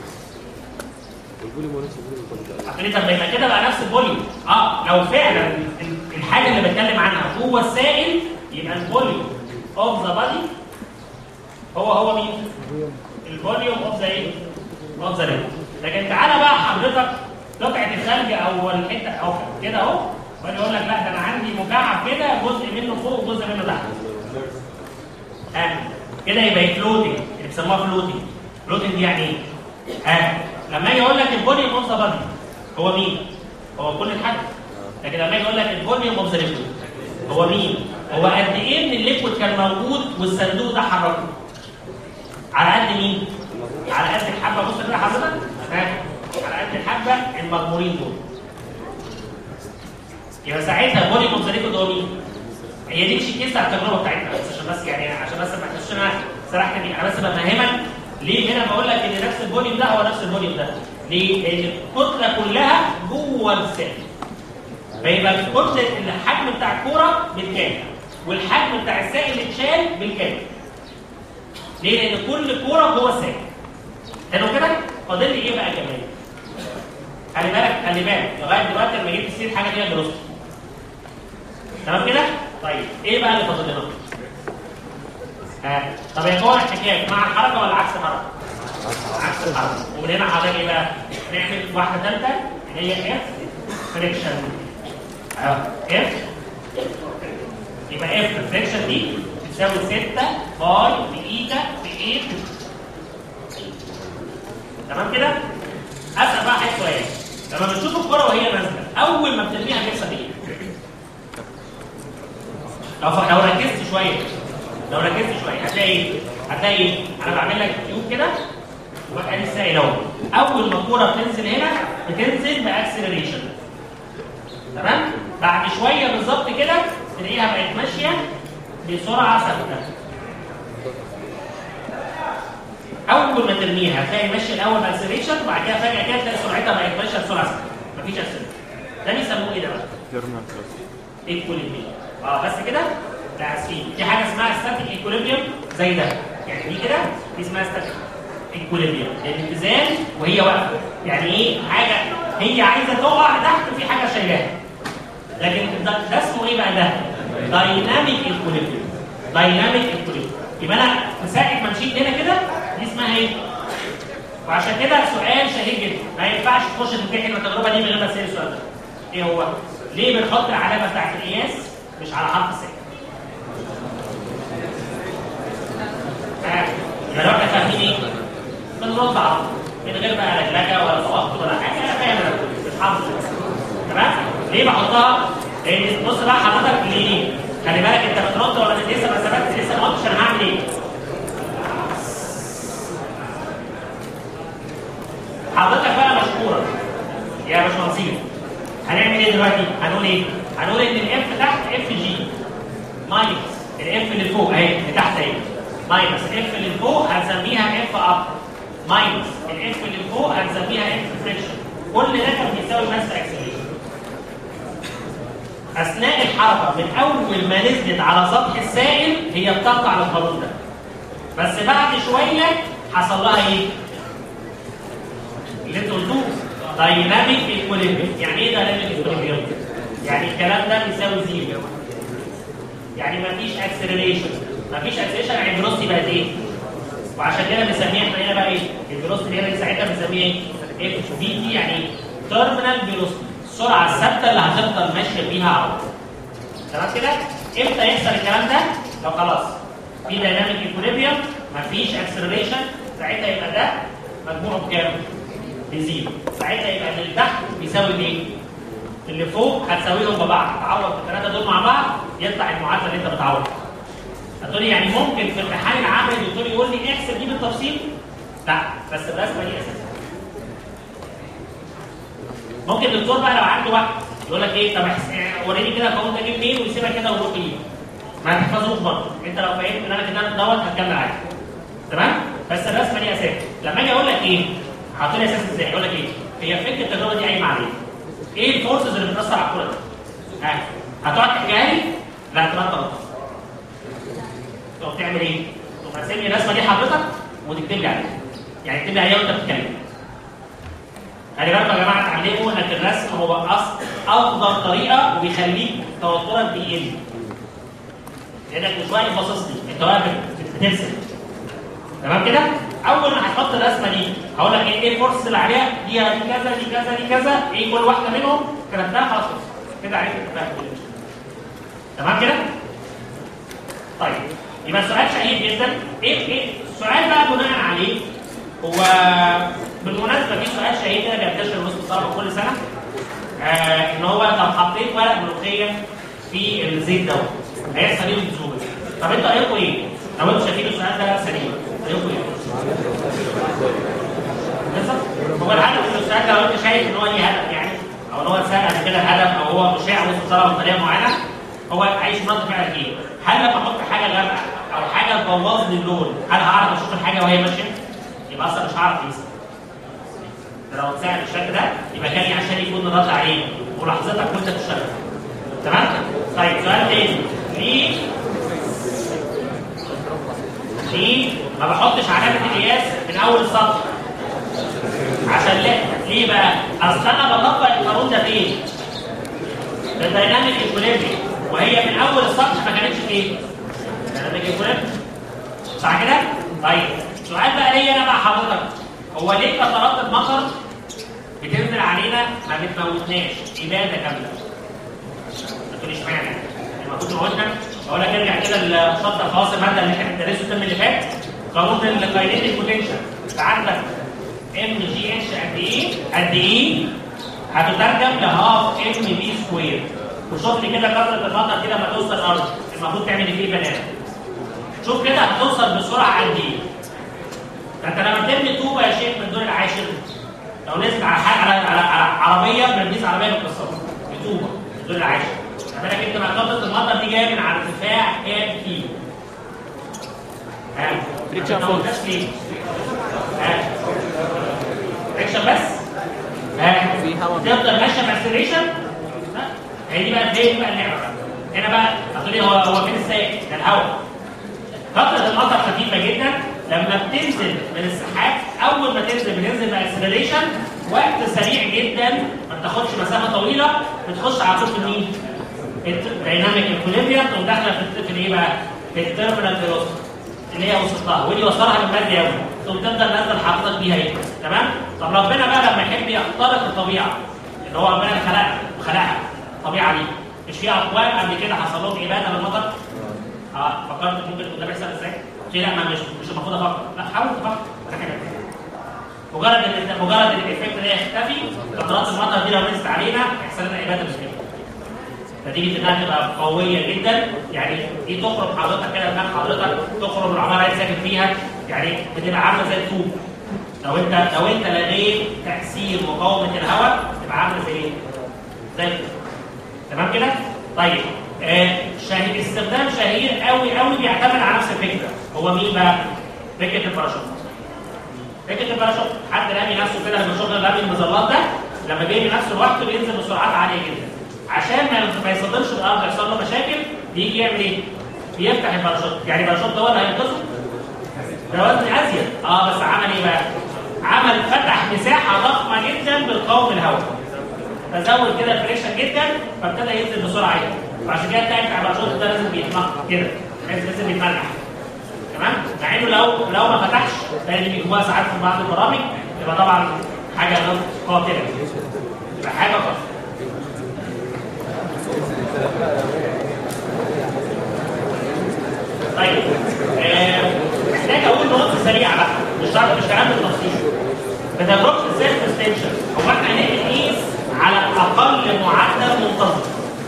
هتقولي طب ما يبقى كده بقى نفس الفوليوم اه لو فعلا ال- الحاجه اللي بتكلم عنها جوه السائل يبقى الفوليوم اوف ذا بادي هو هو مين؟ الفوليوم اوف ذا ايه؟ اوف ذا ليكويد لكن تعالى بقى حضرتك قطعه الثلج او الحته او كده اهو وانا يقول لك لا ده انا عندي مكعب كده جزء منه فوق وجزء منه تحت ها كده يبقى فلوتنج اللي بيسموها فلوتنج فلوتنج دي يعني ايه؟ ها لما اجي اقول لك الفوليوم اوف ذا بادي هو مين؟ هو كل الحد لكن لما اجي اقول لك الفوليوم اوف ذا ليكويد هو مين؟ هو قد ايه من الليكويد كان موجود والصندوق ده حركه؟ على قد مين؟ على قد الحبه بص كده حضرتك ها على قد الحبه المغمورين دول يبقى ساعتها فوليوم اوف ذا ليكويد هو مين؟ هي دي مش الكيس على التجربه بتاعتنا بس عشان بس يعني عشان بس ما تحسش ان انا سرحت بيه انا بس بفهمك ليه هنا بقول لك ان نفس الفوليوم ده هو نفس الفوليوم ده ليه؟ لان الكتله كلها جوه السائل فيبقى الكتله الحجم بتاع الكوره بالكامل والحجم بتاع السائل اتشال بالكامل ليه؟ لان كل كوره جوه السائل حلو كده؟ فاضل لي ايه بقى كمان؟ خلي بالك خلي بالك لغايه دلوقتي لما جبت السير حاجه فيها جلوستي تمام كده؟ طيب ايه بقى اللي فاضل لنا؟ ها طب يا جوه احتكاك مع الحركه ولا عكس الحركه؟ عكس الحركه ومن هنا حضرتك ايه بقى؟ نعمل واحده ثالثه اللي هي اف فريكشن اهو اف يبقى اف فريكشن دي بتساوي 6 باي في ايتا في 8 تمام كده؟ اسال بقى حاجه سؤال لما بتشوف الكره وهي نازله اول ما بترميها بيحصل ايه؟ لو ف... لو ركزت شويه لو ركزت شويه هتلاقي ايه؟ هتلاقي ايه؟ انا بعمل لك تيوب كده وبقى لي السائل اهو اول ما الكوره بتنزل هنا بتنزل باكسلريشن تمام؟ بعد شويه بالظبط كده تلاقيها بقت ماشيه بسرعه ثابته اول ما ترميها هتلاقي ماشي الاول باكسلريشن وبعد كده فجاه كده تلاقي سرعتها بقت ماشيه بسرعه ثابته مفيش اكسلريشن ده بيسموه ايه ده بقى؟ ايكوليبريم اه بس كده لا اسفين في حاجه اسمها ستاتيك ايكوليبريم زي ده يعني دي كده دي اسمها ستاتيك ايكوليبريم الاتزان وهي واقفه يعني ايه حاجه هي عايزه تقع تحت وفي حاجه شايلاها لكن ده, ده اسمه ايه بقى ده دايناميك ايكوليبريم دايناميك ايكوليبريم يبقى انا في ساعه ما مشيت هنا كده دي اسمها ايه وعشان كده سؤال شهير جدا ما ينفعش تخش تمتحن التجربه دي من غير ما تسال السؤال ده ايه هو ليه بنحط العلامه بتاعت القياس مش على حرف الساكن ها يبقى لو احنا فاهمين ايه بنرد على طول من غير بقى لجلجه ولا توقف ولا حاجه انا فاهم انا مش حافظ تمام ليه بحطها لان بص بقى حضرتك ليه خلي بالك انت بترد ولا انت لسه ما ثبتش لسه ما قلتش انا هعمل ايه حضرتك بقى مشكوره يا باشمهندسين هنعمل ايه دلوقتي؟ هنقول ايه؟ هنقول ان الاف تحت اف جي ماينس الاف اللي فوق اهي اللي تحت اهي ماينس الاف اللي فوق هنسميها اف اب ماينس الاف اللي فوق هنسميها اف فريكشن كل ده كان بيساوي ماس اكسلريشن اثناء الحركه من اول ما نزلت على سطح السائل هي بتقع للقانون ده بس بعد شويه حصل لها ايه؟ اللي انتوا قلتوه دايناميك ايكوليبريم يعني ايه دايناميك ايكوليبريم يعني الكلام ده بيساوي زيرو يعني مفيش اكسلريشن مفيش اكسلريشن يعني الفيلوسيتي بقت ايه وعشان كده بنسميها احنا هنا بقى ايه الفيلوسيتي اللي هنا ساعتها بنسميها ايه اف في تي يعني ايه تيرمينال فيلوسيتي السرعه الثابته اللي هتفضل ماشيه بيها على طول تمام كده امتى يحصل الكلام ده لو خلاص في دايناميك ايكوليبريم مفيش اكسلريشن ساعتها يبقى ده مجموعه بكام بزيرو ساعتها يبقى اللي تحت بيساوي ايه؟ اللي فوق هتساويهم ببعض تعوض الثلاثه دول مع بعض يطلع المعادله اللي انت بتعوضها هتقولي يعني ممكن في امتحان العملي الدكتور يقول لي احسب دي بالتفصيل؟ لا بس الرسمه دي اساسا ممكن الدكتور بقى لو عنده وقت يقول لك ايه طب احس- وريني كده القانون ده جه منين ويسيبك كده ويروح ليه ما تحفظوش برضه انت لو فهمت ان انا كده دوت هتكمل عادي تمام بس الرسمه دي اساس لما اجي اقول لك ايه حاطط لي اساس ازاي اقول لك ايه هي فكره التجربه دي قايمه على ايه ايه الفورسز اللي بتاثر على الكره دي ها هتقعد تحكيها لي لا تبطل تقوم تعمل ايه تقوم راسم لي الرسمه دي حضرتك وتكتب لي عليها يعني تكتب لي عليها وانت بتتكلم خلي بالكم يا جماعه اتعلموا ان الرسم هو أصل افضل طريقه وبيخليك توترك بيقل لانك مش واقف باصص لي انت واقف بترسم تمام كده اول ما هتحط الرسمه دي هقول لك ايه ايه الفورس اللي عليها دي دي كذا دي كذا دي كذا ايه كل واحده منهم كتبتها خلاص خلصت. كده عرفت انت فاهم كل شيء. تمام كده طيب يبقى سؤال شهير جدا ايه ايه السؤال بقى بناء عليه هو بالمناسبه في سؤال شهير كده بينتشر وسط الطلبه كل سنه آه ان هو طب حطيت ورق ملوخيه في الزيت دوت هيحصل ايه بالزوم طب انتوا رايكم ايه؟ لو انتوا شايفين السؤال ده سليم رايكم ايه؟ بالظبط هو الهدف من السؤال ده لو انت شايف ان هو ليه هدف يعني او ان هو اتسال قبل كده الهدف او هو مشاع وسط الطلبه بطريقه معينه هو عايش رد فعلك ايه؟ هل لما احط حاجه غامقه او حاجه تبوظ لي اللون هل هعرف اشوف الحاجه وهي ماشيه؟ يبقى اصلا مش هعرف اقيسها ده لو اتسال بالشكل ده يبقى كان عشان يكون الرد عليه ولحظتك وانت بتشتغل تمام؟ طيب سؤال تاني ليه ليه ما بحطش علامه القياس من اول السطر؟ عشان لا ليه بقى؟ اصل انا بطبق القانون ده فين؟ في الدايناميك ايكوليبريم وهي من اول السطر ما كانتش فين؟ دايناميك ايكوليبريم صح كده؟ طيب سؤال بقى ليا انا مع حضرتك هو ليه قطرات المطر بتنزل علينا ما بتموتناش اباده كامله؟ تقول اشمعنى؟ لما كنت موتنا اقول لك ارجع كده لشطر خواص الماده اللي احنا بندرسه الترم اللي فات قانون الكاينيتيك بوتنشال فعندك ام جي اتش قد ايه؟ قد ايه؟ هتترجم لهاف ام بي سكوير وشوف لي كده كثره المطر كده لما توصل الارض المفروض تعمل ايه بنات شوف كده هتوصل بسرعه قد ايه ده انت لما ترمي طوبه يا شيخ من الدور العاشر لو نزلت على حاجه على, على, على عربيه بنقيس عربيه متكسره بطوبه من الدور العاشر خد بالك انت مع كثره المطر دي جايه من على ارتفاع كام كيلو ها فريكشن ما فورس. قلناش ليه ها فريكشن بس ها في هوا. تفضل ماشيه مع السيريشن لا هي دي بقى هي دي بقى اللعبه بقى. هنا بقى هتقولي هو هو فين السائل؟ ده الهواء قطرة المطر خفيفة جدا لما بتنزل من السحاب أول ما تنزل بتنزل باكسلريشن وقت سريع جدا ما بتاخدش مسافة طويلة بتخش على طول في مين؟ الدايناميك اكوليبريم تقوم داخلة في الت- في الايه بقى؟ في التيرمينال فيلوسيتي اللي هي وصلتها ودي وصلها من بدري قوي تقوم تفضل نازله حافظك بيها ايه تمام؟ طب ربنا بقى لما يحب يخترق الطبيعة اللي هو ربنا اللي خلقها وخلقها الطبيعة دي مش في أقوام قبل كده حصل لهم إبادة بالمطر؟ اه فكرت ممكن يكون ده بيحصل ازاي؟ قلت لا ما مش مش المفروض افكر لا حاول تفكر ولا حاجه مجرد ان مجرد ان الايفكت ده يختفي قطرات المطر دي لو نزلت علينا يحصل لنا اباده مسلمه نتيجه انها تبقى قويه جدا يعني دي تخرج حضرتك كده دماغ حضرتك تخرج من العماره اللي ساكن فيها يعني بتبقى عامله زي الطوب لو انت لو انت لغيت تاثير مقاومه الهواء تبقى عامله زي ايه؟ زي الطوب تمام كده؟ طيب آه شهير استخدام شهير قوي قوي بيعتمد على نفس الفكره هو مين بقى؟ فكره الباراشوت فكره الباراشوت حد رامي نفسه كده لما شغل رامي المظلات ده لما بيرمي نفسه لوحده بينزل بسرعات عاليه جدا عشان ما ما يصدمش الارض يحصل له مشاكل بيجي يعمل ايه؟ بيفتح الباراشوت يعني الباراشوت ده هو اللي هينقذه ده وزن ازيد اه بس عمل ايه بقى؟ عمل فتح مساحه ضخمه جدا بالقوم الهواء فزود كده الفريكشن جدا فابتدى ينزل بسرعه جدا وعشان كده تلاقي بتاع الباراشوت ده لازم بيتنقط كده لازم لازم يتملح تمام مع انه لو لو ما فتحش ده اللي بيجيبوها ساعات في بعض البرامج يبقى طبعا حاجه غير قاتله يبقى حاجه قاتله طيب آه، محتاج اقول نقطه سريعه بقى مش شرط مش كلام بالتفصيل بتجربه السيلف اكستنشن هو احنا هنقيس على اقل معدل منتظم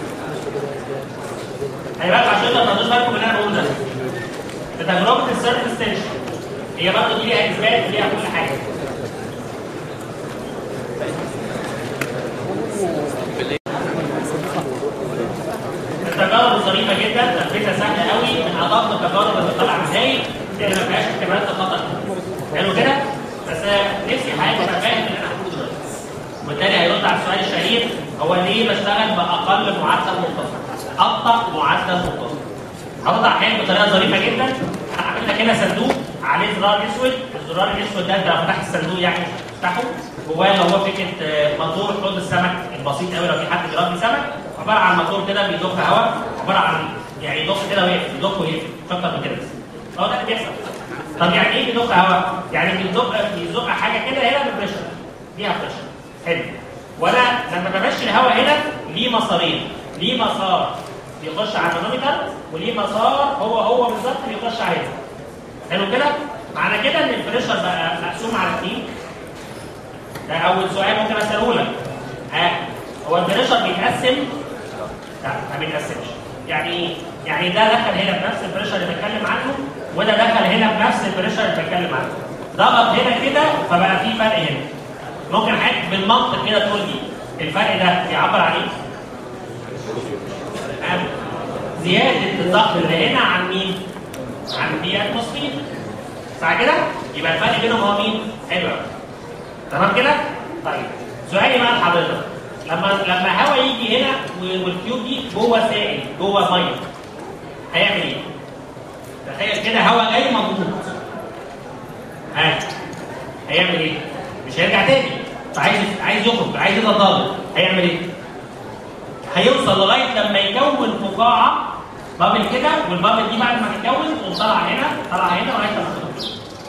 خلي بالك عشان ما تاخدوش بالكم من اللي انا بقوله ده بتجربه السيلف اكستنشن هي برضه دي ليها اثبات وليها كل حاجه التجارب ظريفه جدا تنفيذها سهل قوي من ادق التجارب اللي بتطلع نتائج اللي ما فيهاش احتمالات الخطا حلو كده بس نفسي حضرتك تبقى فاهم اللي انا هقوله دلوقتي وبالتالي هيرد على السؤال الشهير هو ليه بشتغل باقل معدل منتظم ابطا معدل منتظم هقطع احيانا بطريقه ظريفه جدا انا عامل لك هنا صندوق عليه زرار اسود الزرار الاسود ده انت لو فتحت الصندوق يعني تفتحه جواه اللي هو فكره آه، موتور حوض السمك البسيط قوي لو في حد بيربي سمك عباره عن موتور كده بيضخ هواء عباره عن يعني يضخ كده ويقفل يضخ ويقفل مش اكتر من كده بس هو ده اللي بيحصل طب يعني ايه بيضخ هواء؟ يعني بيزق بيزق حاجه كده هنا ببريشر ليها بريشر حلو وانا لما بمشي الهواء هنا ليه مسارين ليه مسار بيخش على المانومتر وليه مسار هو هو بالظبط بيخش على هنا حلو كده؟ معنى كده ان البريشر بقى مقسوم على اثنين ده اول سؤال ممكن اساله لك ها هو البريشر بيتقسم لا ما بيتقسمش يعني ايه؟ يعني ده دخل هنا بنفس البريشر اللي بتكلم عنه وده دخل هنا بنفس البريشر اللي بتكلم عنه ضغط هنا كده فبقى في فرق هنا ممكن حضرتك بالمنطق كده تقول لي الفرق ده بيعبر عن ايه؟ عن زيادة الضغط اللي هنا عن مين؟ عن دي اتموسفير صح كده؟ يبقى الفرق بينهم هو مين؟ حلو قوي. تمام كده؟ طيب سؤالي بقى لحضرتك لما لما هواء يجي هنا و- والكيوب دي جوه سائل جوه ميه هيعمل ايه؟ تخيل كده هواء جاي مضغوط ها هيعمل ايه؟ مش هيرجع تاني فعايز عايز يخرج عايز يتضاد هيعمل ايه؟ هيوصل لغايه لما يكون فقاعه بابل كده والبابل دي بعد ما تتكون تقوم طالعه هنا طالعه هنا لغايه لما تخرج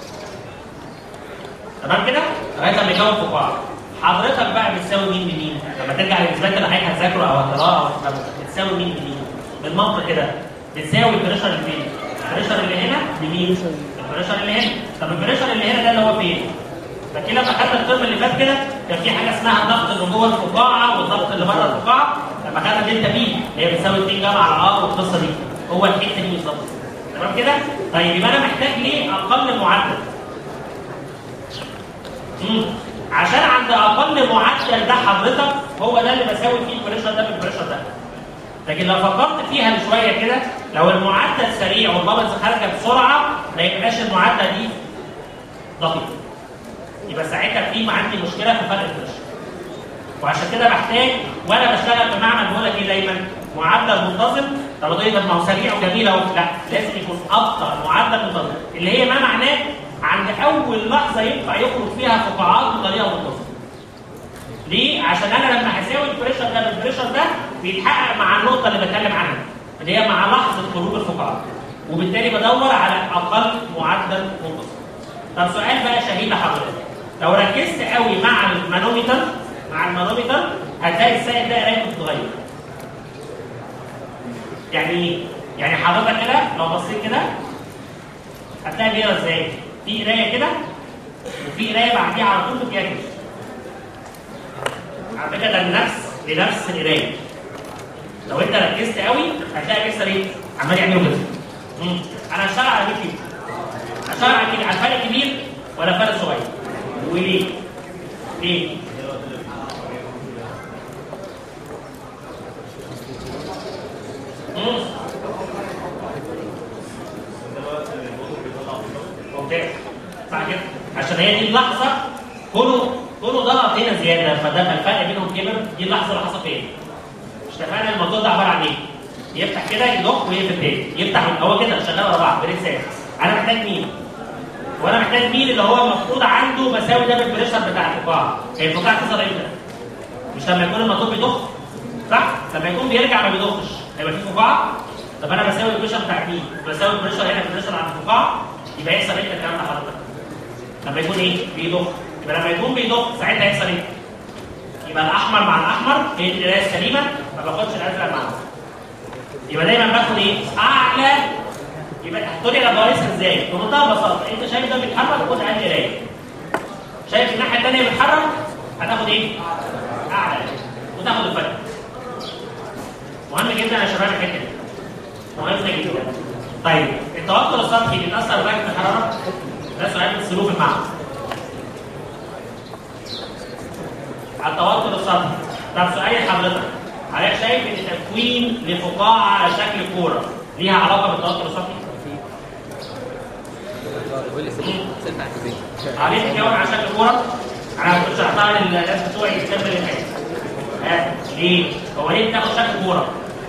تمام كده؟ لغايه لما يكون فقاعه حضرتك بقى بتساوي مين بمين؟ لما ترجع للاثبات اللي حضرتك هتذاكره او هتقراه او هتفهمه بتساوي مين بمين؟ بالمنطق كده بتساوي البريشر اللي فين؟ البريشر اللي هنا بمين؟ البريشر اللي هنا طب البريشر اللي هنا ده اللي هو فين؟ لكن لما خدنا الترم اللي فات كده كان في حاجه اسمها الضغط اللي جوه الفقاعه والضغط اللي بره الفقاعه لما خدنا دلتا بي اللي هي بتساوي 2 جمع على ار والقصه دي هو الحته دي بالظبط تمام كده؟ طيب يبقى انا محتاج ليه اقل معدل؟ مم. عشان عند اقل معدل ده حضرتك هو ده اللي بساوي فيه البريشر ده بالبريشر ده لكن لو فكرت فيها شويه كده لو المعدل سريع والبابلز خارجه بسرعه ما يبقاش المعدل دي دقيق يبقى ساعتها في عندي مشكله في فرق البريشر وعشان كده بحتاج وانا بشتغل في معمل بقول لك ايه دايما معدل منتظم طب ده ما هو سريع وجميل اهو لا لازم يكون اكتر معدل منتظم اللي هي ما معناه عند اول لحظه ينفع يخرج فيها فقاعات بطريقه منتظمه ليه؟ عشان انا لما هساوي البريشر ده بالبريشر ده بيتحقق مع النقطه اللي بتكلم عنها اللي هي مع لحظه خروج الفقاعات وبالتالي بدور على اقل معدل منتظم. طب سؤال بقى شهيد لحضرتك لو ركزت قوي مع المانومتر مع المانومتر هتلاقي السائل ده قرايته بتتغير. يعني ايه؟ يعني حضرتك كده لو بصيت كده هتلاقي بيقرا ازاي؟ في قرايه كده وفي قرايه بعديها على طول بتعكس. على فكره ده لنفس لنفس القرايه. لو انت ركزت قوي هتلاقي بيحصل ايه؟ عمال يعملوا كده. مم. انا هشتغل على مين فيهم؟ هشتغل على مين؟ على الفرق كبير ولا فرق صغير؟ وليه؟ ليه؟ مم. ممتاز صح كده عشان هي دي اللحظه كونه كونه ضغط هنا زياده فده الفرق بينهم كبر دي اللحظه اللي حصل فيها مش اتفقنا الموضوع ده عباره عن ايه؟ يفتح كده يضخ ويقفل تاني يفتح هو كده شغال ورا بعض بريسات انا محتاج مين؟ وانا محتاج مين اللي هو المفروض عنده مساوي ده بالبريشر بتاع الفقاعه هي الفقاعه تظهر امتى؟ مش لما يكون الموتور بيضخ صح؟ لما يكون بيرجع ما بيضخش هيبقى في فقاعه طب انا بساوي البريشر بتاع مين؟ بساوي البريشر هنا بالبريشر عند الفقاعه يبقى يحصل امتى الكلام ده حضرتك؟ لما يكون ايه؟ بيضخ يبقى لما يكون بيضخ ساعتها يحصل ايه؟ يبقى الاحمر مع الاحمر هي دي القرايه السليمه ما باخدش الازرق معاهم يبقى دايما باخد ايه؟ اعلى يبقى هتقولي انا بقيسها ازاي؟ بمنتهى البساطه انت شايف ده بيتحرك خد اقل قرايه شايف الناحيه الثانيه بيتحرك هتاخد ايه؟ اعلى وتاخد الفرق مهم جدا يا شباب الحته دي مهمه جدا طيب التوتر السطحي بيتاثر بدرجه الحراره؟ ده سؤال من سلوك المعمل على التوتر السطحي طب سؤال حضرتك حضرتك شايف ان تكوين لفقاعه على شكل كوره ليها علاقه بالتوتر السطحي؟ عليه تتكون على شكل كوره؟ انا كنت شرحتها للناس بتوعي الترم اللي فات. ها ليه؟ هو ليه بتاخد شكل كوره؟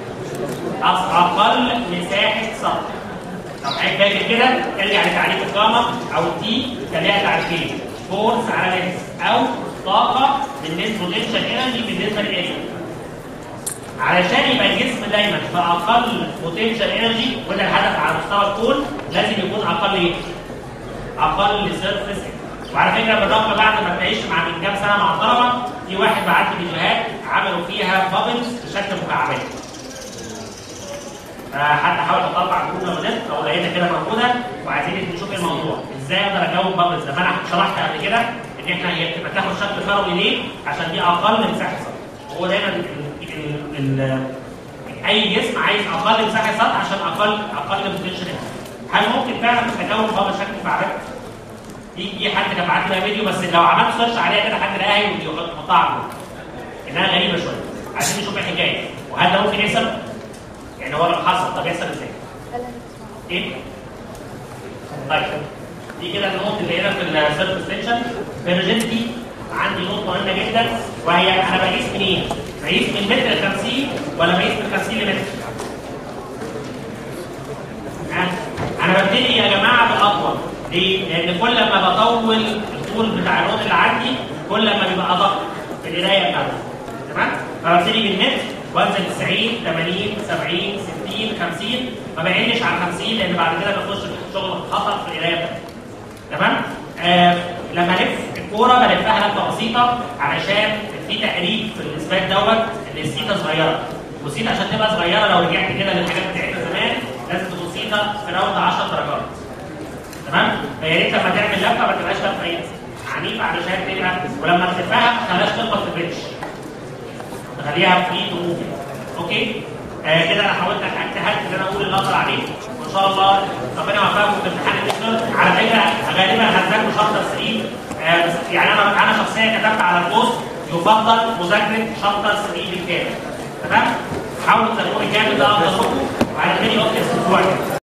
اقل مساحه سطح. لو حضرتك فاكر كده ارجع لتعريف القامه او التي كان ليها تعريفين فورس على لينس او طاقه بالنسبه بوتنشال انرجي بالنسبه للاريا. علشان يبقى الجسم دايما في اقل بوتنشال انرجي وده الهدف على مستوى الكون لازم يكون اقل ايه؟ اقل سيرفيس وعلى فكره بالرغم بعد ما تعيش مع من كام سنه مع الطلبه في واحد بعت لي فيديوهات عملوا فيها بابلز بشكل مكعبات. حتى حاول اطلع جوجل لو نت لو لقيتها كده موجوده وعايزين نشوف ايه الموضوع ازاي اقدر اجاوب بابلز زي ما انا شرحت قبل كده ان احنا هي بتبقى تاخد شكل كروي ليه؟ عشان دي اقل مساحه سطح. هو دايما ال ال اي جسم عايز اقل مساحه سطح عشان اقل اقل بوتنشال هل ممكن فعلا تتكون بابل شكل مكعبات؟ دي دي حد كان بعت لها فيديو بس لو عملت سيرش عليها كده حد لقاها فيديو مقطع انها غريبه شويه عايزين نشوف ايه الحكايه وهل ده ممكن يحصل؟ يعني هو لو حصل طب يحصل ازاي؟ ايه؟ طيب دي كده النقط اللي هنا في السيرف ستيشن فيرجنتي عندي نقطه مهمه جدا وهي انا بقيس منين؟ بقيس من متر ل 50 ولا بقيس من 50 لمتر؟ انا ببتدي يا جماعه بالاطول ليه؟ لان كل ما بطول الطول بتاع النقط اللي عندي كل ما بيبقى ادق في القرايه بتاعتي تمام؟ فببتدي من متر وانزل 90 80 70 60 50 ما بعدش عن 50 لان بعد كده بخش في شغل خطر في القرايه بتاعتي تمام؟ آه لما الف الكوره بلفها لفه بسيطه علشان في تقريب في الاثبات دوت ان السيتا صغيره والسيتا عشان تبقى صغيره لو رجعت كده للحاجات بتاعتنا زمان لازم تكون سيتا في راوند 10 درجات تمام؟ فيا ريت لما تعمل لفه ما تبقاش لفه ايه؟ عنيفه علشان تبقى ولما تلفها ما تخليهاش تخبط في البنش تخليها فري تو موف اوكي آه كده انا حاولت اجتهدت ان انا اقول اللي اقدر عليه وان شاء الله ربنا يوفقكم في امتحان الدكتور على فكره غالبا هتذاكروا شابتر 3 آه بس يعني انا انا شخصيا كتبت على البوست يفضل مذاكره شابتر 3 بالكامل تمام؟ حاولوا تذاكروا الكامل ده افضل لكم وعلى تاني وقت الاسبوع كده